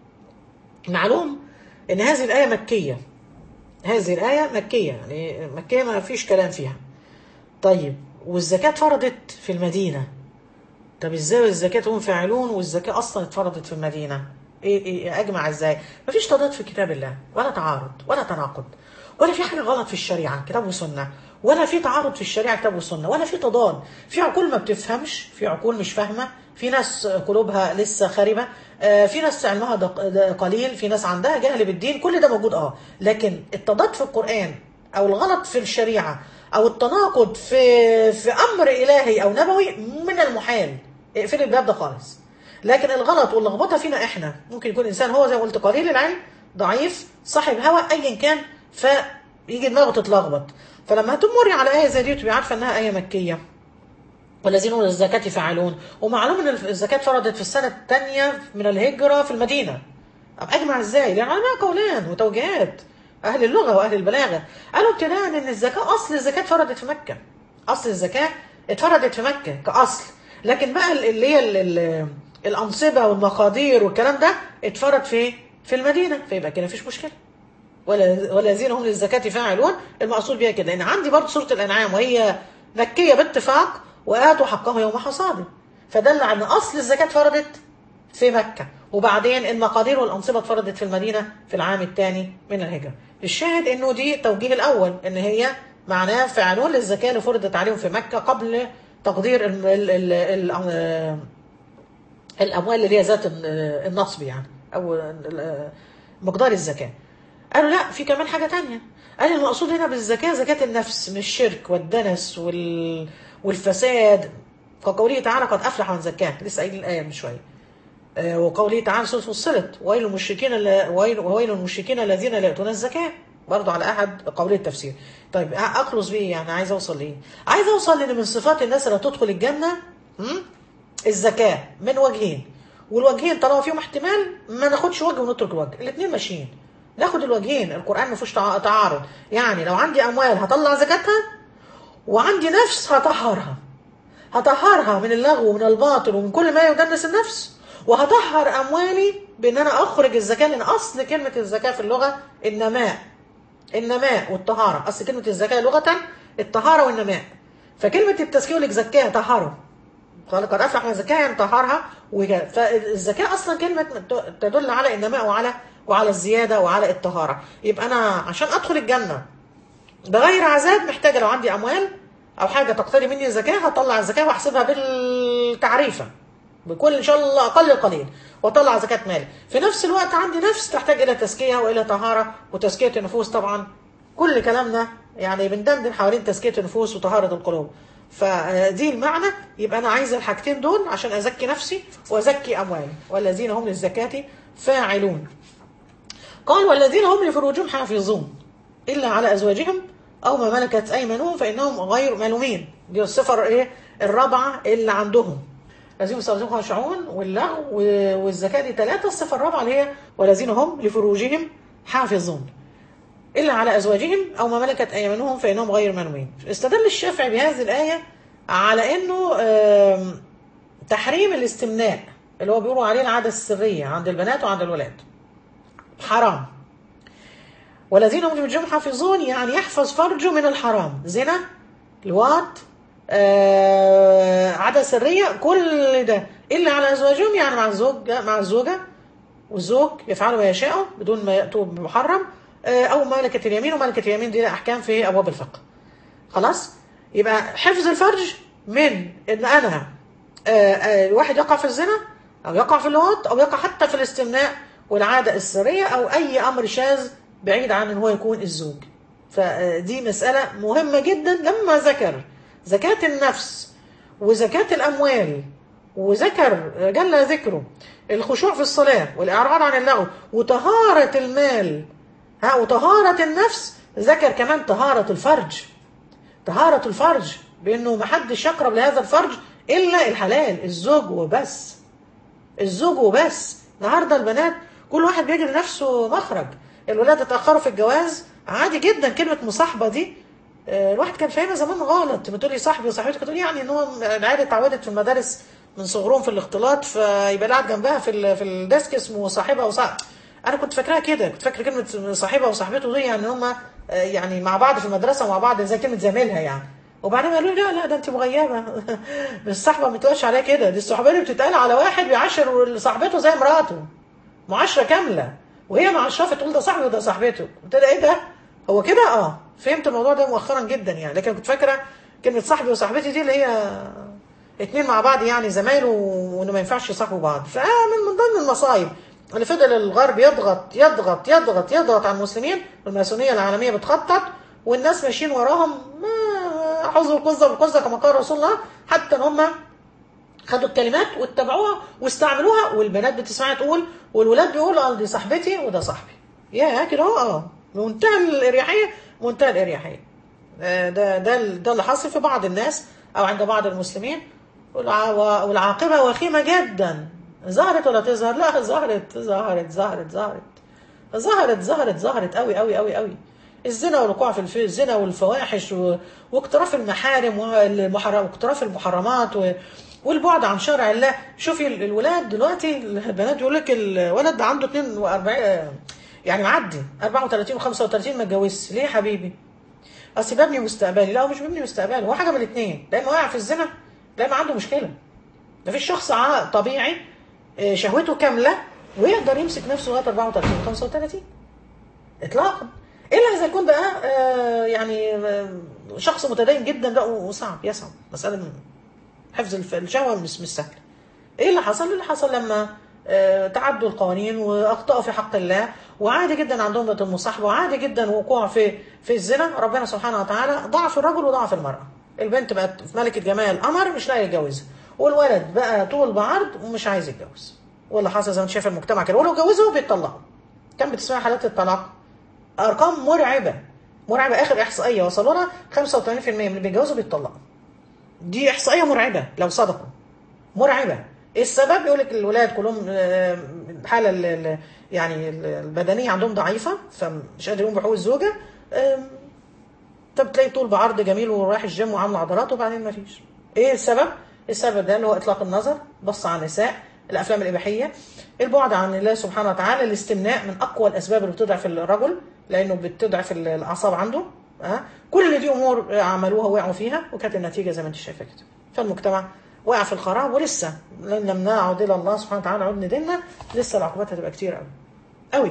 معلوم ان هذه الآية مكية هذه الآية مكية يعني مكية ما فيش كلام فيها طيب والزكاة فرضت في المدينة طب ازاي الزكاة هم فاعلون والزكاة اصلا اتفرضت في المدينة ايه, إيه اجمع ازاي مفيش تضاد في كتاب الله ولا تعارض ولا تناقض ولا في حاجة غلط في الشريعة كتاب وسنة ولا في تعارض في الشريعة كتاب وسنة ولا في تضاد في عقول ما بتفهمش في عقول مش فاهمة في ناس قلوبها لسه خاربة آه، في ناس علمها دق- د- قليل في ناس عندها جهل بالدين كل ده موجود اه لكن التضاد في القرآن او الغلط في الشريعة او التناقض في في امر الهي او نبوي من المحال اقفلي الباب ده خالص لكن الغلط واللخبطه فينا احنا ممكن يكون انسان هو زي ما قلت قليل العلم ضعيف صاحب هوى ايا كان فيجي دماغه تتلخبط فلما تمري على ايه زي دي وتبقي عارفه انها ايه مكيه والذين هم للزكاة فاعلون ومعلوم ان الزكاة فرضت في السنة الثانية من الهجرة في المدينة أب أجمع ازاي؟ لأن العلماء قولان وتوجيهات أهل اللغة وأهل البلاغة قالوا ابتداء ان الزكاة أصل الزكاة فرضت في مكة أصل الزكاة اتفرضت في مكة كأصل لكن بقى اللي هي ال- ال- الأنصبة والمقادير والكلام ده اتفرض في في المدينة فيبقى كده مفيش مشكلة ولا والذين هم للزكاة فاعلون المقصود بيها كده لأن عندي برضه سورة الأنعام وهي مكية باتفاق وآتوا حقه يوم حصاده فدل على أن أصل الزكاة فرضت في مكة وبعدين المقادير والأنصبة اتفرضت في المدينة في العام الثاني من الهجرة الشاهد أنه دي التوجيه الأول أن هي معناه فاعلون للزكاة اللي فرضت عليهم في مكة قبل تقدير ال ال ال ال الأموال اللي هي ذات النصب يعني أو ال- مقدار الزكاة قالوا لا في كمان حاجة تانية قال المقصود هنا بالزكاة زكاة النفس من الشرك والدنس وال... والفساد كقوله تعالى قد أفلح من زكاه لسه قايل الآية من شوية آه، وقوله تعالى سورة فصلت ويل المشركين الل- ويل ويل المشركين الذين لا يؤتون الزكاة برضه على أحد قولي التفسير طيب أ- أخلص بيه يعني عايز أوصل لإيه؟ عايز أوصل لأن من صفات الناس اللي تدخل الجنة م? الزكاة من وجهين والوجهين طالما فيهم احتمال ما ناخدش وجه ونترك الوجه الاثنين ماشيين ناخد الوجهين القرآن ما فيهوش تع- تعارض يعني لو عندي أموال هطلع زكاتها وعندي نفس هطهرها هطهرها من اللغو ومن الباطل ومن كل ما يدنس النفس وهطهر أموالي بأن أنا أخرج الزكاة لأن أصل كلمة الزكاة في اللغة النماء النماء والطهارة أصل كلمة الزكاة لغة الطهارة والنماء فكلمة التزكية يقول لك زكاة طهره قال قد أفلح من زكاة يعني طهرها وجا- فالزكاة أصلا كلمة ت- تدل على النماء وعلى وعلى الزيادة وعلى الطهارة يبقى أنا عشان أدخل الجنة بغير عذاب محتاجة لو عندي أموال أو حاجة تقتضي مني الزكاة هطلع الزكاة وأحسبها بالتعريفة بكل إن شاء الله أقل القليل وأطلع زكاة مالي في نفس الوقت عندي نفس تحتاج إلى تزكية وإلى طهارة وتزكية النفوس طبعا كل كلامنا يعني بندندن حوالين تزكية النفوس وطهارة القلوب فدي المعنى يبقى أنا عايزة الحاجتين دول عشان أزكي نفسي وأزكي أموالي والذين هم للزكاة فاعلون قال والذين هم لفروجهم حافظون إلا على أزواجهم أو ما ملكت أيمانهم فإنهم غير ملومين دي الصفة إيه الرابعة اللي عندهم الذين يستخدمون خاشعون واللغو و- والزكاة دي ثلاثة الصفة الرابعة اللي هي والذين هم لفروجهم حافظون إلا على أزواجهم أو ما ملكت أيمانهم فإنهم غير ملومين استدل الشافعي بهذه الآية على أنه آم، تحريم الاستمناء اللي هو بيقولوا عليه العادة السرية عند البنات وعند الولاد حرام والذين هم لفروجهم حافظون يعني يحفظ فرجه من الحرام زنا لواط آه عادة سرية كل ده إلا على أزواجهم يعني مع الزوج مع الزوجة والزوج يفعل ما يشاء بدون ما يأتوا بمحرم آه، او ملكه اليمين وملكه اليمين دي لها احكام في ابواب الفقه خلاص يبقى حفظ الفرج من ان انا آه، آه، الواحد يقع في الزنا او يقع في اللواط او يقع حتى في الاستمناء والعاده السريه او اي امر شاذ بعيد عن ان هو يكون الزوج فدي مساله مهمه جدا لما ذكر زكاه النفس وزكاه الاموال وذكر جل ذكره الخشوع في الصلاه والاعراض عن اللغو وطهاره المال ها وطهاره النفس ذكر كمان طهاره الفرج طهارة الفرج بأنه محدش يقرب لهذا الفرج إلا الحلال الزوج وبس الزوج وبس النهاردة البنات كل واحد بيجي لنفسه مخرج الولاد اتأخروا في الجواز عادي جدا كلمة مصاحبة دي آه، الواحد كان فاهمها زمان غلط بتقولي صاحبي وصاحبتك تقولي يعني ان هو العيال اتعودت في المدارس من صغرهم في الاختلاط فيبقى قاعد جنبها في ال- في الديسك اسمه صاحبها وصاحب انا كنت فاكراها كده كنت فاكره كلمه صاحبها وصاحبته دي يعني هم يعني مع بعض في المدرسه ومع بعض زي كلمه زميلها يعني وبعدين قالوا لي لا لا ده انت مغيبه مش الصحبه ما بتقولش عليها كده دي الصحبه اللي بتتقال على واحد بيعاشر صاحبته زي مراته معاشره كامله وهي معاشره تقول ده صاحبي وده صاحبته قلت لها ايه ده هو كده اه فهمت الموضوع ده مؤخرا جدا يعني لكن كنت فاكره كلمه صاحبي وصاحبتي دي اللي هي اتنين مع بعض يعني زمايل و- وانه ما ينفعش يصاحبوا بعض فمن من ضمن المصايب اللي فضل الغرب يضغط يضغط يضغط يضغط على المسلمين والماسونيه العالميه بتخطط والناس ماشيين وراهم ما حظوا القزه بالقزه كما قال رسول الله حتى ان هم خدوا الكلمات واتبعوها واستعملوها والبنات بتسمعها تقول والولاد بيقولوا اه دي صاحبتي وده صاحبي يا كده اهو اه بمنتهى الاريحيه منتهى الاريحيه آه، ده ده ده اللي حصل في بعض الناس او عند بعض المسلمين والع- والعاقبه وخيمه جدا ظهرت ولا تظهر لا ظهرت ظهرت ظهرت ظهرت ظهرت ظهرت ظهرت قوي قوي قوي قوي الزنا والوقوع في الف... الزنا والفواحش و... واقتراف المحارم والمحرم... واقتراف المحرمات و... والبعد عن شرع الله شوفي ال- الولاد دلوقتي البنات يقول لك الولد ده عنده 42 يعني معدي 34 و35 ما اتجوزش ليه يا حبيبي؟ اصل ببني مستقبلي لا هو مش بيبني مستقبلي هو حاجه من الاثنين لا اما واقع في الزنا لا اما عنده مشكله مفيش شخص ع- طبيعي آه، شهوته كامله ويقدر يمسك نفسه لغايه 34 35 اطلاقا الا اذا يكون بقى آه، يعني آه، شخص متدين جدا لا وصعب يصعب مساله من حفظ الف- الشهوه مش مش سهل ايه اللي حصل اللي حصل لما آه، تعدوا القوانين واخطاوا في حق الله وعادي جدا عندهم بقت المصاحبه وعادي جدا وقوع في في الزنا ربنا سبحانه وتعالى ضعف الرجل وضعف المراه البنت بقت في ملكه جمال قمر مش لاقي يتجوزها والولد بقى طول بعرض ومش عايز يتجوز واللي حصل زي ما انت شايف المجتمع كده ولو جوزوا بيتطلقوا كم بتسمع حالات الطلاق ارقام مرعبه مرعبه اخر احصائيه وصلوا لها 85% من اللي بيتجوزوا بيتطلقوا دي احصائيه مرعبه لو صدقوا مرعبه ايه السبب يقول لك الولاد كلهم آه، الحاله ال- ال- يعني ال- البدنيه عندهم ضعيفه فمش قادر يقوم بحقوق الزوجه آم، طب تلاقي طول بعرض جميل ورايح الجيم وعامل عضلات وبعدين ما فيش ايه السبب السبب ده اللي هو اطلاق النظر بص على النساء الافلام الاباحيه البعد عن الله سبحانه وتعالى الاستمناء من اقوى الاسباب اللي بتضعف الرجل لانه بتضعف ال- الاعصاب عنده أه؟ كل دي امور عملوها وقعوا فيها وكانت النتيجه زي ما انت شايفه كده فالمجتمع وقع في الخراب ولسه لن لم نعد الى الله سبحانه وتعالى عدنا ديننا لسه العقوبات هتبقى كتير قوي قوي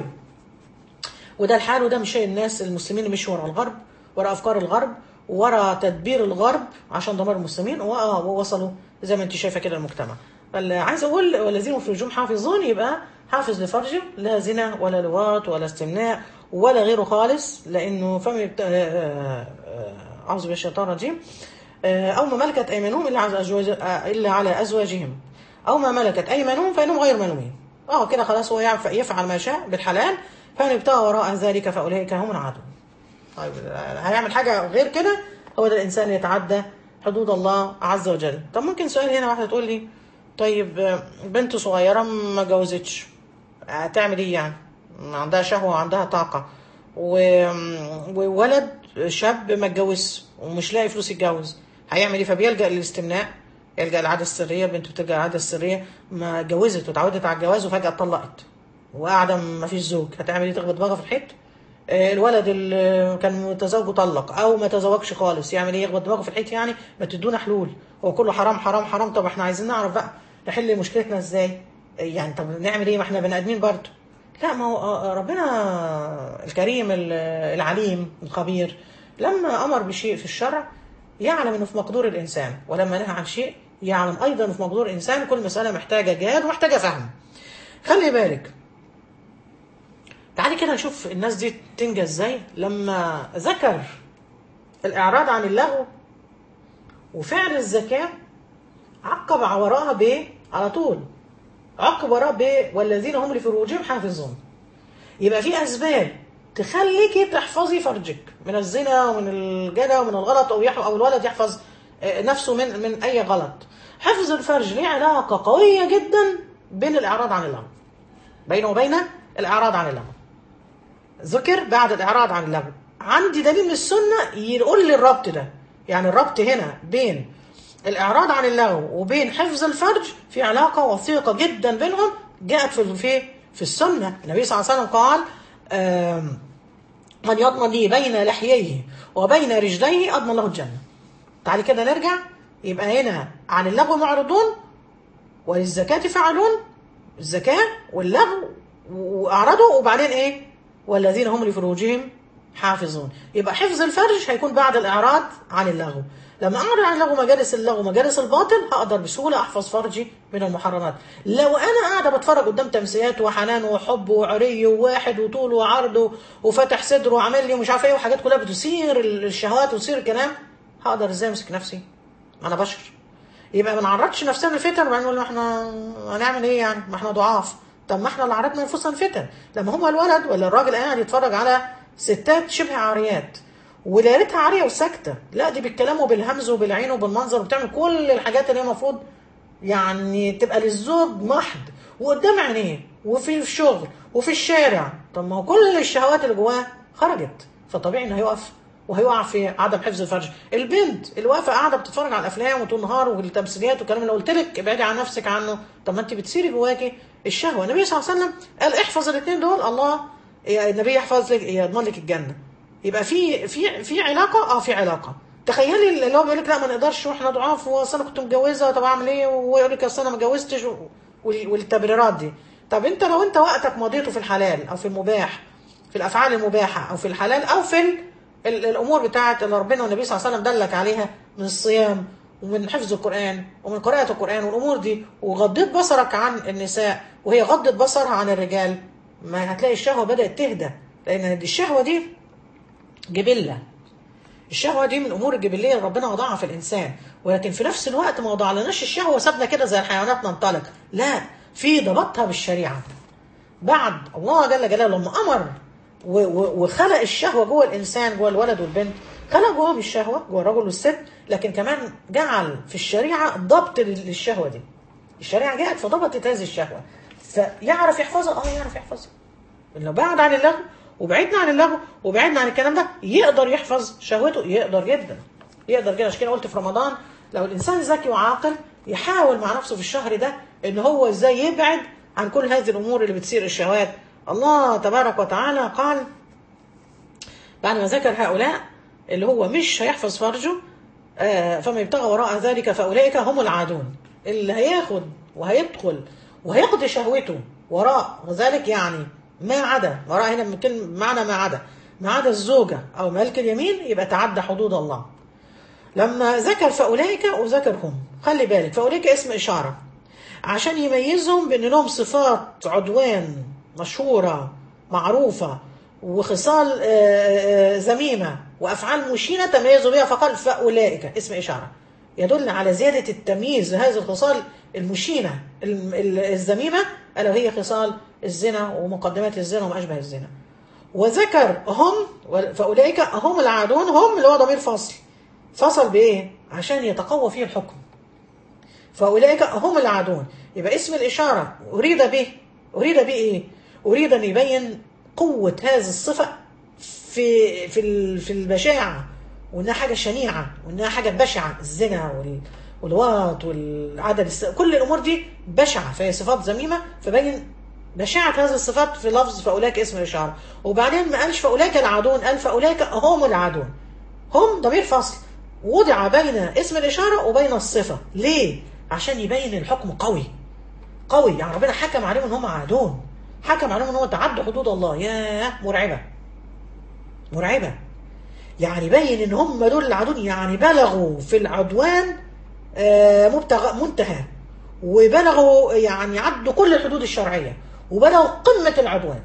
وده الحال وده مش الناس المسلمين اللي مشوا ورا الغرب ورا افكار الغرب ورا تدبير الغرب عشان دمار المسلمين وآه ووصلوا زي ما انت شايفه كده المجتمع فاللي عايز اقول والذين هم فروجهم حافظون يبقى حافظ لفرجه لا زنا ولا لواط ولا استمناء ولا غيره خالص لانه فم يبت... آه، آه، آه، اعوذ بالله الشيطان الرجيم آه، او ما ملكت ايمانهم الا على ازواج آه، الا على ازواجهم او ما ملكت ايمانهم فانهم غير ملومين اه كده خلاص هو يعرف- يفعل ما شاء بالحلال فمن ابتغى وراء ذلك فاولئك هم العادون طيب هيعمل حاجه غير كده هو ده الانسان يتعدى حدود الله عز وجل طب ممكن سؤال هنا واحده تقول لي طيب آه، بنت صغيره ما جوزتش هتعمل ايه يعني عندها شهوه وعندها طاقه و- وولد شاب ما اتجوزش ومش لاقي فلوس يتجوز هيعمل ايه فبيلجا للاستمناء يلجا للعاده السريه البنت بتلجا للعاده السريه ما اتجوزت وتعودت على الجواز وفجاه اتطلقت وقاعده ما فيش زوج هتعمل ايه تخبط دماغها في الحيط آه، الولد اللي كان متزوج وطلق او ما تزوجش خالص يعمل ايه يخبط دماغه في الحيط يعني ما تدونا حلول هو كله حرام حرام حرام طب احنا عايزين نعرف بقى نحل مشكلتنا ازاي آه، يعني طب نعمل ايه ما احنا بني ادمين برضه لا ما هو آه، ربنا الكريم ال- العليم الخبير لما امر بشيء في الشرع يعلم انه في مقدور الانسان ولما نهى عن شيء يعلم ايضا إنه في مقدور الانسان كل مساله محتاجه جهاد ومحتاجه فهم خلي بالك تعالي كده نشوف الناس دي تنجى ازاي لما ذكر الاعراض عن اللغو وفعل الزكاه عقب وراءها بايه على طول عقب وراء بايه والذين هم لفروجهم حافظون يبقى في اسباب تخليكي تحفظي فرجك من الزنا ومن الجنى ومن الغلط او يحفظ او الولد يحفظ آه، نفسه من من اي غلط حفظ الفرج ليه علاقه قويه جدا بين الاعراض عن اللغو بينه وبين الاعراض عن اللغو ذكر بعد الاعراض عن اللغو عندي دليل من السنه يقول لي الربط ده يعني الربط هنا بين الاعراض عن اللغو وبين حفظ الفرج في علاقه وثيقه جدا بينهم جاءت في في في السنه النبي صلى الله عليه وسلم قال آم، من يضمن لي بين لحييه وبين رجليه اضمن له الجنه تعالي كده نرجع يبقى هنا عن اللغو معرضون وللزكاة فعلون الزكاة واللغو وأعرضوا وبعدين إيه والذين هم لفروجهم حافظون يبقى حفظ الفرج هيكون بعد الإعراض عن اللغو لما أعرض عن اللغو مجالس اللغو مجالس الباطل هقدر بسهولة أحفظ فرجي من المحرمات لو أنا قاعدة بتفرج قدام تمثيلات وحنان وحب وعري وواحد وطول وعرض وفتح صدره وعمل لي ومش عارف ايه وحاجات كلها بتثير الشهوات وتثير الكلام هقدر ازاي امسك نفسي؟ ما انا بشر يبقى ما نعرضش نفسنا للفتن وبعدين نقول ما احنا هنعمل ايه يعني ما احنا ضعاف طب ما احنا اللي عرضنا انفسنا للفتن لما هو الولد ولا الراجل قاعد يتفرج على ستات شبه عاريات ولا ريتها عاريه وساكته لا دي بالكلام وبالهمز وبالعين وبالمنظر وبتعمل كل الحاجات اللي هي المفروض يعني تبقى للزوج محض وقدام عينيه وفي الشغل وفي الشارع طب ما هو كل الشهوات اللي جواه خرجت فطبيعي انه هيقف وهيقع في عدم حفظ الفرج البنت اللي واقفه قاعده بتتفرج على الافلام وطول النهار والتمثيليات والكلام اللي قلت لك ابعدي عن نفسك عنه طب ما انت بتثيري جواكي الشهوه النبي صلى الله عليه وسلم قال احفظ الاثنين دول الله يا النبي يحفظ لك يضمن لك الجنه يبقى في في في علاقه اه في علاقه تخيلي اللي هو بيقول لك لا ما نقدرش واحنا ضعاف واصل انا كنت متجوزه طب اعمل ايه ويقول لك اصل انا ما اتجوزتش و- وال- والتبريرات دي طب انت لو انت وقتك مضيته في الحلال او في المباح في الافعال المباحه او في الحلال او في ال- ال- الامور بتاعه اللي ربنا والنبي صلى الله عليه وسلم دلك عليها من الصيام ومن حفظ القران ومن قراءه القران والامور دي وغضيت بصرك عن النساء وهي غضت بصرها عن الرجال ما هتلاقي الشهوه بدات تهدى لان الشهوه دي جبله الشهوه دي من الامور الجبليه اللي ربنا وضعها في الانسان ولكن في نفس الوقت ما وضعلناش الشهوه سابنا كده زي الحيوانات ننطلق لا في ضبطها بالشريعه بعد الله جل جلاله لما امر و- و- وخلق الشهوه جوه الانسان جوه الولد والبنت خلق جواهم الشهوه جوه الرجل والست لكن كمان جعل في الشريعه ضبط لل- للشهوه دي الشريعه جاءت فضبطت هذه الشهوه فيعرف يحفظها اه يعرف يحفظها لو بعد عن اللغو وبعدنا عن اللغو وبعدنا عن الكلام ده يقدر يحفظ شهوته يقدر جدا يقدر جدا عشان كده قلت في رمضان لو الانسان ذكي وعاقل يحاول مع نفسه في الشهر ده ان هو ازاي يبعد عن كل هذه الامور اللي بتثير الشهوات الله تبارك وتعالى قال بعد ما ذكر هؤلاء اللي هو مش هيحفظ فرجه آه، فما يبتغى وراء ذلك فاولئك هم العادون اللي هياخد وهيدخل وهيقضي شهوته وراء وذلك يعني ما عدا وراء هنا من كلمة معنى ما عدا ما عدا الزوجة أو ملك اليمين يبقى تعدى حدود الله لما ذكر فأولئك وذكر هم خلي بالك فأولئك اسم إشارة عشان يميزهم بأن لهم صفات عدوان مشهورة معروفة وخصال آه، آه، ذميمة وأفعال مشينة تميزوا بها فقال فأولئك اسم إشارة يدل على زيادة التمييز لهذه الخصال المشينة الم- ال- الذميمة ألا وهي خصال الزنا ومقدمات الزنا وما أشبه الزنا وذكر هم فأولئك هم العادون هم اللي هو ضمير فصل فصل بإيه؟ عشان يتقوى فيه الحكم فأولئك هم العادون يبقى اسم الإشارة أريد به أريد به إيه؟ أريد أن يبين قوة هذه الصفة في في ال- في البشاعة وإنها حاجة شنيعة وإنها حاجة بشعة الزنا وال والواط والعدد الس... كل الأمور دي بشعة فهي صفات ذميمة فبين بشاعة هذه الصفات في لفظ فأولئك اسم الإشارة وبعدين ما قالش فأولئك العادون قال فأولئك هم العادون هم ضمير فصل وضع بين اسم الإشارة وبين الصفة ليه؟ عشان يبين الحكم قوي قوي يعني ربنا حكم عليهم ان هم عادون حكم عليهم ان هو تعدوا حدود الله ياه مرعبه مرعبه يعني باين ان هم دول العدون يعني بلغوا في العدوان آه، مبتغى منتهى وبلغوا يعني عدوا كل الحدود الشرعيه وبلغوا قمه العدوان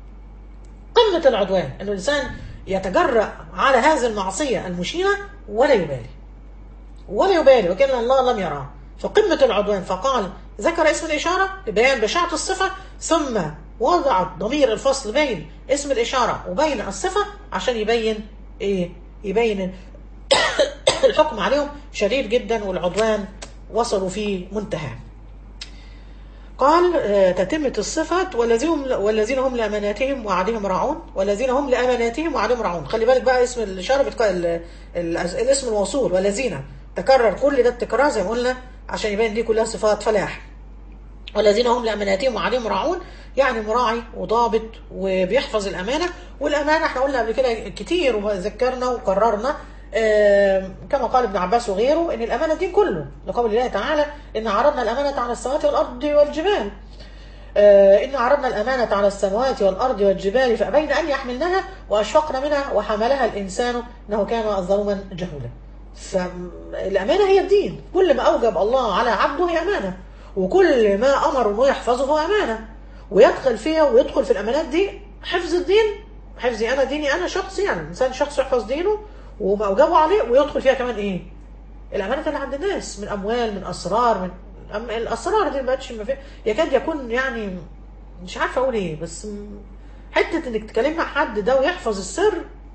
قمه العدوان ان الانسان يتجرأ على هذه المعصيه المشينه ولا يبالي ولا يبالي وكأن الله لم يراه فقمة العدوان فقال ذكر اسم الإشارة لبيان بشاعة الصفة ثم وضع ضمير الفصل بين اسم الإشارة وبين الصفة عشان يبين إيه يبين الحكم عليهم شديد جدا والعدوان وصلوا فيه منتهى قال آه، تتمة الصفة والذين هم والذين هم لأماناتهم وعدهم راعون والذين هم لأماناتهم وعدهم راعون خلي بالك بقى اسم الإشارة بتك... ال... ال... الاسم الموصول والذين تكرر كل ده التكرار زي ما قلنا عشان يبين دي كلها صفات فلاح والذين هم لأماناتهم وعليهم راعون يعني مراعي وضابط وبيحفظ الأمانة والأمانة احنا قلنا قبل كده كتير وذكرنا وقررنا آه، كما قال ابن عباس وغيره ان الأمانة دين كله لقول الله تعالى إن عرضنا الأمانة على السماوات والأرض والجبال آه، إن عرضنا الأمانة على السماوات والأرض والجبال فأبين أن يحملنها وأشفقن منها وحملها الإنسان إنه كان ظلوما جهولا فالأمانة هي الدين كل ما أوجب الله على عبده هي أمانة وكل ما أمر أنه يحفظه هو أمانة ويدخل فيها ويدخل في الأمانات دي حفظ الدين حفظي أنا ديني أنا شخصي يعني الإنسان شخص يحفظ دينه وما أوجبه عليه ويدخل فيها كمان إيه الأمانة اللي عند الناس من أموال من أسرار من أم الأسرار دي ما بقتش ما في- يكاد يكون يعني مش عارفة أقول إيه بس م- حتة إنك تتكلم مع حد ده ويحفظ السر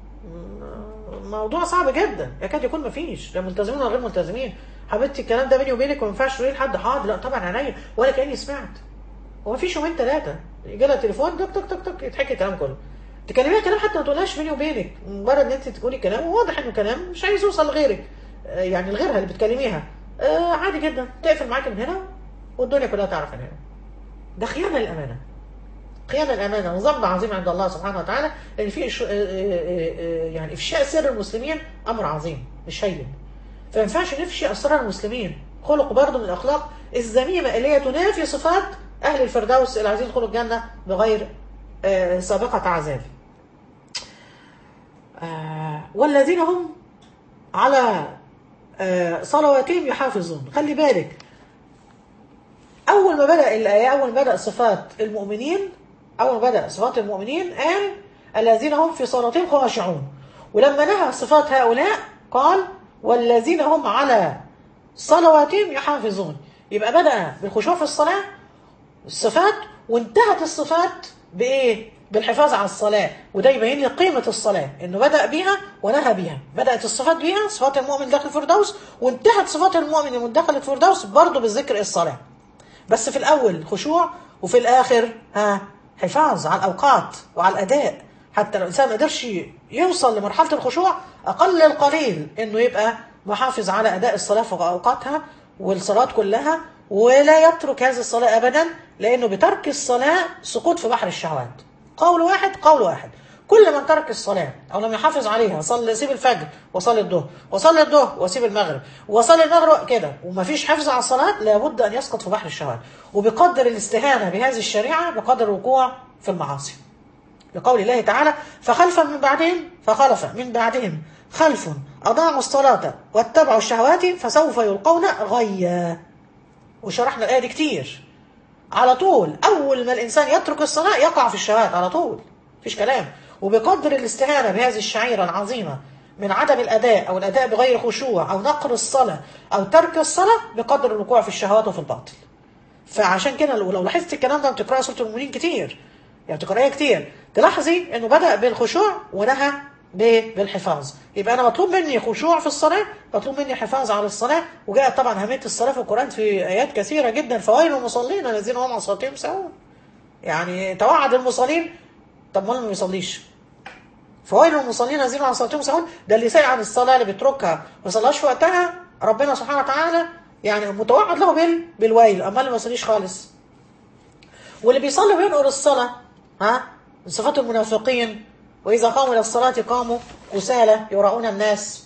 م- موضوع صعب جدا يكاد يكون ما فيش لا ملتزمين ولا غير ملتزمين حبيبتي الكلام ده بيني وبينك وما ينفعش تقولي لحد حاضر لا طبعا عينيا ولا كاني سمعت وما فيش يومين ثلاثه يجي لها تليفون تك تك تك تك يتحكي الكلام كله تكلميها كلام حتى ما تقولهاش بيني وبينك مجرد ان انت تقولي كلام واضح انه كلام مش عايز يوصل لغيرك آه، يعني لغيرها اللي بتكلميها آه عادي جدا تقفل معاك من هنا والدنيا كلها تعرف من هنا ده خيانه للامانه خيانه الامانه وذنب عظيم عند الله سبحانه وتعالى لان في إش- آه، آه، آه، يعني افشاء سر المسلمين امر عظيم مش هين فما ينفعش نفشي اسرار المسلمين خلق برضه من الاخلاق الذميمه اللي هي تنافي صفات اهل الفردوس اللي عايزين يدخلوا الجنه بغير آه، سابقه عذاب آه، والذين هم على آه، صلواتهم يحافظون خلي بالك اول ما بدا الايه اول ما بدا صفات المؤمنين اول ما بدا صفات المؤمنين قال الذين هم في صلاتهم خاشعون ولما نهى صفات هؤلاء قال والذين هم على صلواتهم يحافظون يبقى بدا بالخشوع في الصلاه الصفات وانتهت الصفات بايه بالحفاظ على الصلاه وده يبين لي قيمه الصلاه انه بدا بيها ونهى بيها بدات الصفات بيها صفات المؤمن داخل الفردوس وانتهت صفات المؤمن من داخل الفردوس برضه بالذكر الصلاه بس في الأول خشوع وفي الآخر ها حفاظ على الأوقات وعلى الأداء حتى لو الإنسان ما قدرش يوصل لمرحلة الخشوع أقل القليل إنه يبقى محافظ على أداء الصلاة في أوقاتها والصلاة كلها ولا يترك هذه الصلاة أبدا لأنه بترك الصلاة سقوط في بحر الشهوات قول واحد قول واحد كل من ترك الصلاة أو لم يحافظ عليها صلي سيب الفجر وصلي الظهر وصلي الظهر وسيب المغرب وصلي المغرب كده ومفيش حفظ على الصلاة لابد أن يسقط في بحر الشهوات وبقدر الاستهانة بهذه الشريعة بقدر الوقوع في المعاصي لقول الله تعالى فخلف من بعدهم فخلف من بعدهم خلف أضاعوا الصلاة واتبعوا الشهوات فسوف يلقون غيا وشرحنا الآية دي كتير على طول أول ما الإنسان يترك الصلاة يقع في الشهوات على طول مفيش كلام وبقدر الاستهانة بهذه الشعيرة العظيمة من عدم الأداء أو الأداء بغير خشوع أو نقر الصلاة أو ترك الصلاة بقدر الوقوع في الشهوات وفي الباطل فعشان كده لو لاحظت الكلام ده بتقرأي سورة المؤمنين كتير يعني بتقرأيها كتير تلاحظي انه بدأ بالخشوع ونهى بالحفاظ يبقى انا مطلوب مني خشوع في الصلاة مطلوب مني حفاظ على الصلاة وجاءت طبعا أهمية الصلاة في القرآن في آيات كثيرة جدا فويل المصلين الذين هم عن صلاتهم ساهون يعني توعد المصلين طب ما ما بيصليش فويل المصلين الذين عن صلاتهم ساهون ده اللي سايع عن الصلاة اللي بيتركها ما يصلاش في وقتها ربنا سبحانه وتعالى يعني متوعد له بال بالويل اما اللي ما يصليش خالص واللي بيصلي وينقر الصلاة ها من صفات المنافقين وإذا قاموا إلى الصلاة قاموا كسالى يراؤون الناس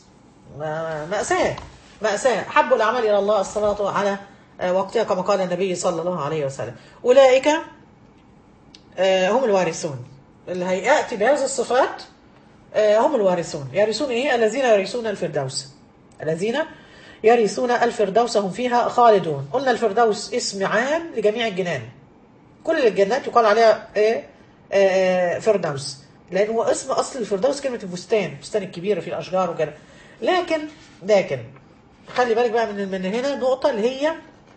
مأساة مأساة حب الأعمال إلى الله الصلاة على وقتها كما قال النبي صلى الله عليه وسلم أولئك آه، هم الوارثون اللي هيأتي بهذه الصفات آه، هم الوارثون يرثون ايه الذين يرثون الفردوس الذين يرثون الفردوس هم فيها خالدون قلنا الفردوس اسم عام لجميع الجنان كل الجنات يقال عليها ايه آه، فردوس لان هو اسم اصل الفردوس كلمه البستان البستان الكبيره فيه الاشجار وكده لكن لكن خلي بالك بقى من من هنا نقطه اللي هي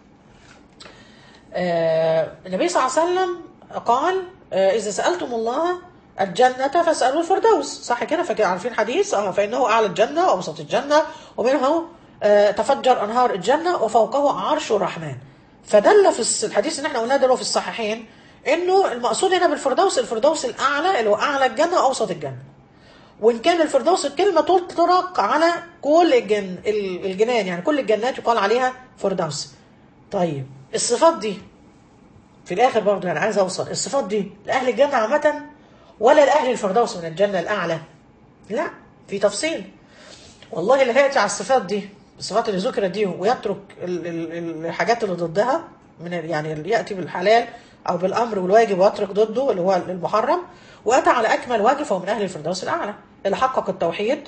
آه، النبي صلى الله عليه وسلم قال آه، إذا سألتم الله الجنة فاسألوا الفردوس صح كده فاكر عارفين حديث اه فإنه أعلى الجنة وأوسط الجنة ومنه آه، تفجر أنهار الجنة وفوقه عرش الرحمن فدل في الس- الحديث اللي احنا قلناه ده اللي هو في الصحيحين انه المقصود هنا بالفردوس الفردوس الاعلى اللي هو اعلى الجنه واوسط الجنه وان كان الفردوس الكلمه تطلق على كل الجن ال- الجنان يعني كل الجنات يقال عليها فردوس طيب الصفات دي في الاخر برضه انا عايز اوصل الصفات دي لاهل الجنه عامه ولا لاهل الفردوس من الجنه الاعلى لا في تفصيل والله اللي هيأتي على الصفات دي الصفات اللي ذكرت دي ويترك ال- ال- الحاجات اللي ضدها من ال- يعني اللي يأتي بالحلال أو بالأمر والواجب ويترك ضده اللي هو المحرم وأتى على أكمل واجب فهو من أهل الفردوس الأعلى اللي حقق التوحيد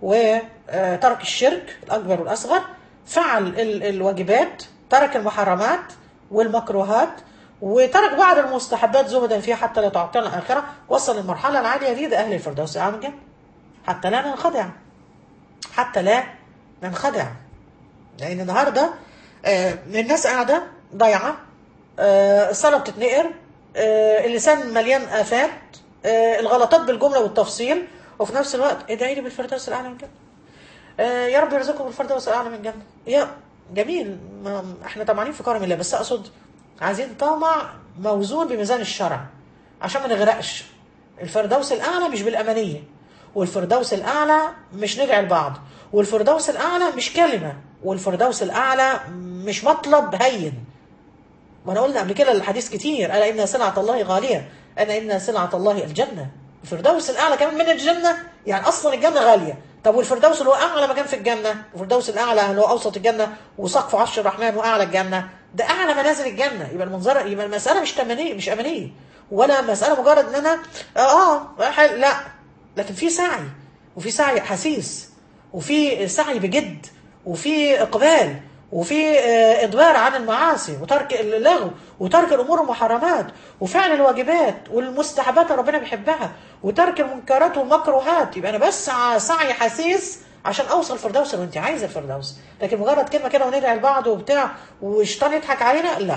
وترك الشرك الأكبر والأصغر فعل ال- الواجبات ترك المحرمات والمكروهات وترك بعض المستحبات زهدا فيها حتى لا تعطينا الآخرة وصل للمرحلة العالية دي ده أهل الفردوس الأعلى من جنة حتى لا ننخدع حتى لا ننخدع لان النهارده آه، الناس قاعده ضايعه آه، الصلاه بتتنقر آه، اللسان مليان افات آه، الغلطات بالجمله والتفصيل وفي نفس الوقت ادعي لي بالفردوس الاعلى من الجنه آه، يا رب يرزقكم بالفردوس الاعلى من الجنه يا جميل ما احنا طمعانين في كرم الله بس اقصد عايزين طمع موزون بميزان الشرع عشان ما نغرقش الفردوس الاعلى مش بالامانيه والفردوس الاعلى مش ندعي لبعض والفردوس الاعلى مش كلمه والفردوس الاعلى مش مطلب هين وانا قلنا قبل كده الحديث كتير الا ان سلعه الله غاليه انا ان سلعه الله الجنه الفردوس الاعلى كمان من الجنه يعني اصلا الجنه غاليه طب والفردوس اللي هو اعلى مكان في الجنه الفردوس الاعلى اللي هو اوسط الجنه وسقف عرش الرحمن واعلى الجنه ده اعلى منازل الجنه يبقى المنظر يبقى المساله مش تمنيه مش امانيه ولا مساله مجرد ان انا اه, آه حل- لا لكن في سعي وفي سعي حسيس وفي سعي بجد وفي اقبال وفي آه، ادبار عن المعاصي وترك اللغو وترك الامور المحرمات وفعل الواجبات والمستحبات اللي ربنا بيحبها وترك المنكرات والمكروهات يبقى انا بسعى سعي حسيس عشان اوصل الفردوس لو انت عايزه الفردوس لكن مجرد كلمه كده وندعي لبعض وبتاع والشيطان يضحك علينا لا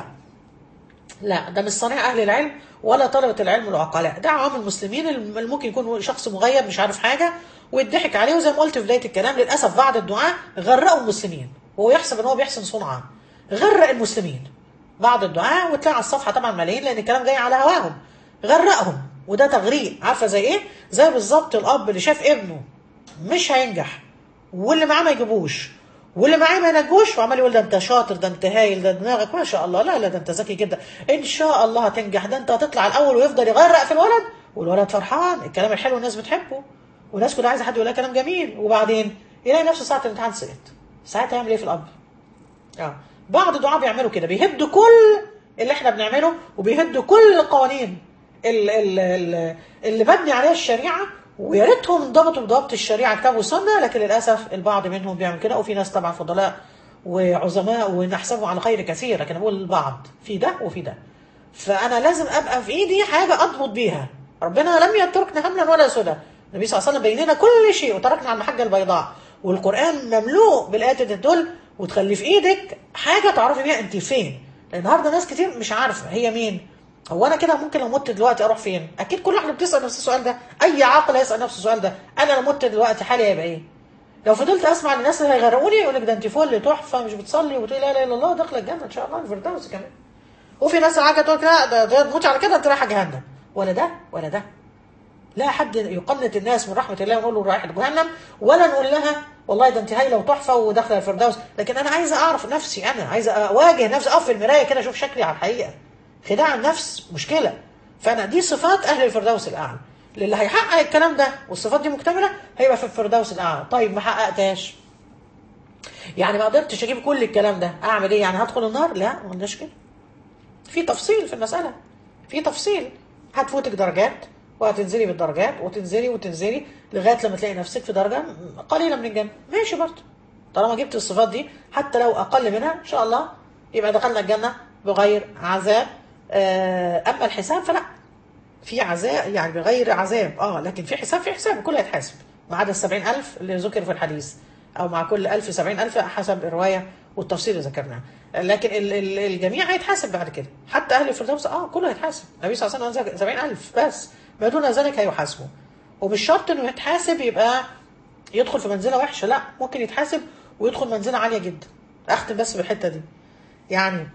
لا ده مش صنيع اهل العلم ولا طلبه العلم العقلاء ده عوام المسلمين اللي ممكن يكون شخص مغيب مش عارف حاجه ويضحك عليه وزي ما قلت في بدايه الكلام للاسف بعض الدعاء غرقوا المسلمين وهو يحسب ان هو بيحسن صنعا غرق المسلمين بعض الدعاء وتلاقي على الصفحه طبعا ملايين لان الكلام جاي على هواهم غرقهم وده تغريق عارفه زي ايه زي بالظبط الاب اللي شاف ابنه مش هينجح واللي معاه ما يجيبوش واللي معاه ما ينجوش وعمال يقول ده انت شاطر ده انت هايل ده دماغك ما شاء الله لا لا ده انت ذكي جدا ان شاء الله هتنجح ده انت هتطلع الاول ويفضل يغرق في الولد والولد فرحان الكلام الحلو الناس بتحبه والناس كلها عايزه حد يقول لها كلام جميل وبعدين يلاقي نفسه ساعه الامتحان سقط ساعتها يعمل ايه في الاب؟ اه بعض الدعاء بيعملوا كده بيهدوا كل اللي احنا بنعمله وبيهدوا كل القوانين ال- ال- ال- اللي مبني عليها الشريعه ويا ريتهم انضبطوا بضبط الشريعه كتاب وسنه لكن للاسف البعض منهم بيعمل كده وفي ناس طبعا فضلاء وعظماء ونحسبهم على خير كثير لكن بقول البعض في ده وفي ده فانا لازم ابقى في ايدي حاجه اضبط بيها ربنا لم يتركنا هملا ولا سدى النبي صلى الله عليه وسلم بين لنا كل شيء وتركنا على المحجه البيضاء والقران مملوء بالايات اللي تدل وتخلي في ايدك حاجه تعرفي بيها انت فين لان النهارده ناس كتير مش عارفه هي مين هو انا كده ممكن لو مت دلوقتي اروح فين اكيد كل واحد بتسال نفس السؤال ده اي عاقل يسال نفس السؤال ده انا لو مت دلوقتي حالي هيبقى ايه لو فضلت اسمع للناس اللي هيغرقوني يقول لك ده انت فل تحفه مش بتصلي وتقول لا اله الا الله داخله الجنه ان شاء الله الفردوس كمان وفي ناس حاجه تقول لك لا ده, ده تموتي على كده انت رايحه جهنم ولا ده ولا ده لا حد يقنط الناس من رحمه الله ونقول له رايح جهنم ولا نقول لها والله ده انت هايله وتحفه وداخله الفردوس لكن انا عايزه اعرف نفسي انا عايزه اواجه نفسي اقف في المرايه كده اشوف شكلي على الحقيقه خداع النفس مشكله فانا دي صفات اهل الفردوس الاعلى اللي هيحقق الكلام ده والصفات دي مكتمله هيبقى في الفردوس الاعلى طيب ما حققتهاش يعني ما قدرتش اجيب كل الكلام ده اعمل ايه يعني هدخل النار لا ما قلناش كده في تفصيل في المساله في تفصيل هتفوتك درجات وهتنزلي بالدرجات وتنزلي وتنزلي لغايه لما تلاقي نفسك في درجه قليله من الجنه ماشي برضه طالما جبت الصفات دي حتى لو اقل منها ان شاء الله يبقى دخلنا الجنه بغير عذاب آه، اما الحساب فلا في عذاب يعني بغير عذاب اه لكن في حساب في حساب كله هيتحاسب ما عدا السبعين ألف اللي ذكر في الحديث أو مع كل ألف سبعين ألف حسب الرواية والتفصيل اللي ذكرناه لكن ال- ال- الجميع هيتحاسب بعد كده حتى أهل الفردوس اه كله هيتحاسب النبي صلى الله عليه وسلم سبعين ألف بس ما دون ذلك هيحاسبوا ومش شرط إنه يتحاسب يبقى يدخل في منزلة وحشة لا ممكن يتحاسب ويدخل منزلة عالية جدا أختم بس بالحتة دي يعني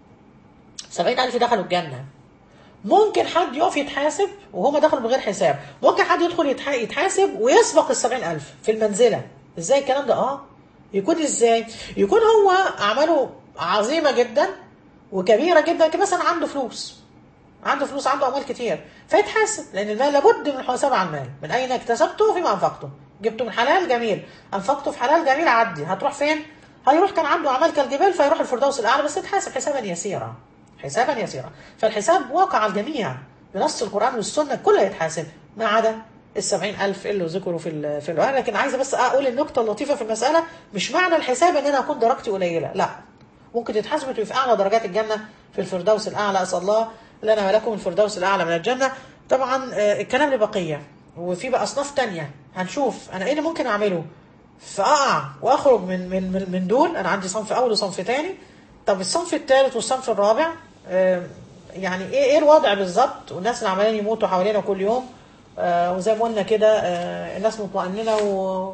سبعين ألف دخلوا الجنة ممكن حد يقف يتحاسب وهما دخلوا بغير حساب ممكن حد يدخل يتح- يتحاسب ويسبق السبعين ألف في المنزلة ازاي الكلام ده اه يكون ازاي يكون هو أعماله عظيمة جدا وكبيرة جدا كده مثلا عنده فلوس عنده فلوس عنده اموال كتير فيتحاسب لان المال لابد من الحساب على المال من اين اكتسبته فيما انفقته جبته من حلال جميل انفقته في حلال جميل عدي هتروح فين هيروح كان عنده اعمال كالجبال فيروح الفردوس الاعلى بس يتحاسب حسابا يسيرا حسابا يسيرا فالحساب واقع على الجميع بنص القران والسنه كله يتحاسب ما عدا السبعين ألف اللي ذكروا في ال- في الوقت لكن عايزه بس اقول النكته اللطيفه في المساله مش معنى الحساب ان انا اكون درجتي قليله لا ممكن تتحاسب وتبقى في اعلى درجات الجنه في الفردوس الاعلى اسال الله لنا ولكم الفردوس الاعلى من الجنه طبعا آه، الكلام لبقيه وفي بقى اصناف تانية هنشوف انا ايه اللي ممكن اعمله فاقع واخرج من من من, من دول انا عندي صنف اول وصنف تاني طب الصنف الثالث والصنف الرابع آه، يعني ايه ايه الوضع بالظبط والناس اللي عمالين يموتوا حوالينا كل يوم آه، وزي ما قلنا كده آه، الناس مطمئنه و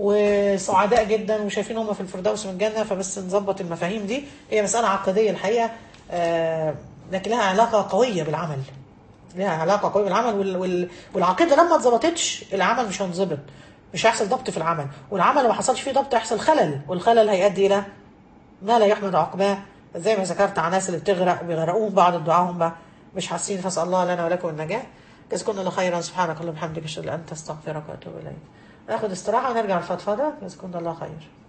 وسعداء جدا وشايفين هم في الفردوس من الجنه فبس نظبط المفاهيم دي هي مساله عقديه الحقيقه آه، لكن لها علاقه قويه بالعمل لها علاقه قويه بالعمل وال... وال... والعقيده لما ما اتظبطتش العمل مش هينظبط مش هيحصل ضبط في العمل والعمل لو ما حصلش فيه ضبط هيحصل خلل والخلل هيؤدي الى ما لا يحمد عقباه زي ما ذكرت عن الناس اللي بتغرق وبيغرقوهم بعض دعاهم بقى مش حاسين فاسال الله لنا ولكم النجاه جزاكم الله خيرا سبحانك اللهم وبحمدك اشهد ان لا اله الا انت استغفرك واتوب اليك ناخد استراحه ونرجع الفضفضه جزاكم الله خير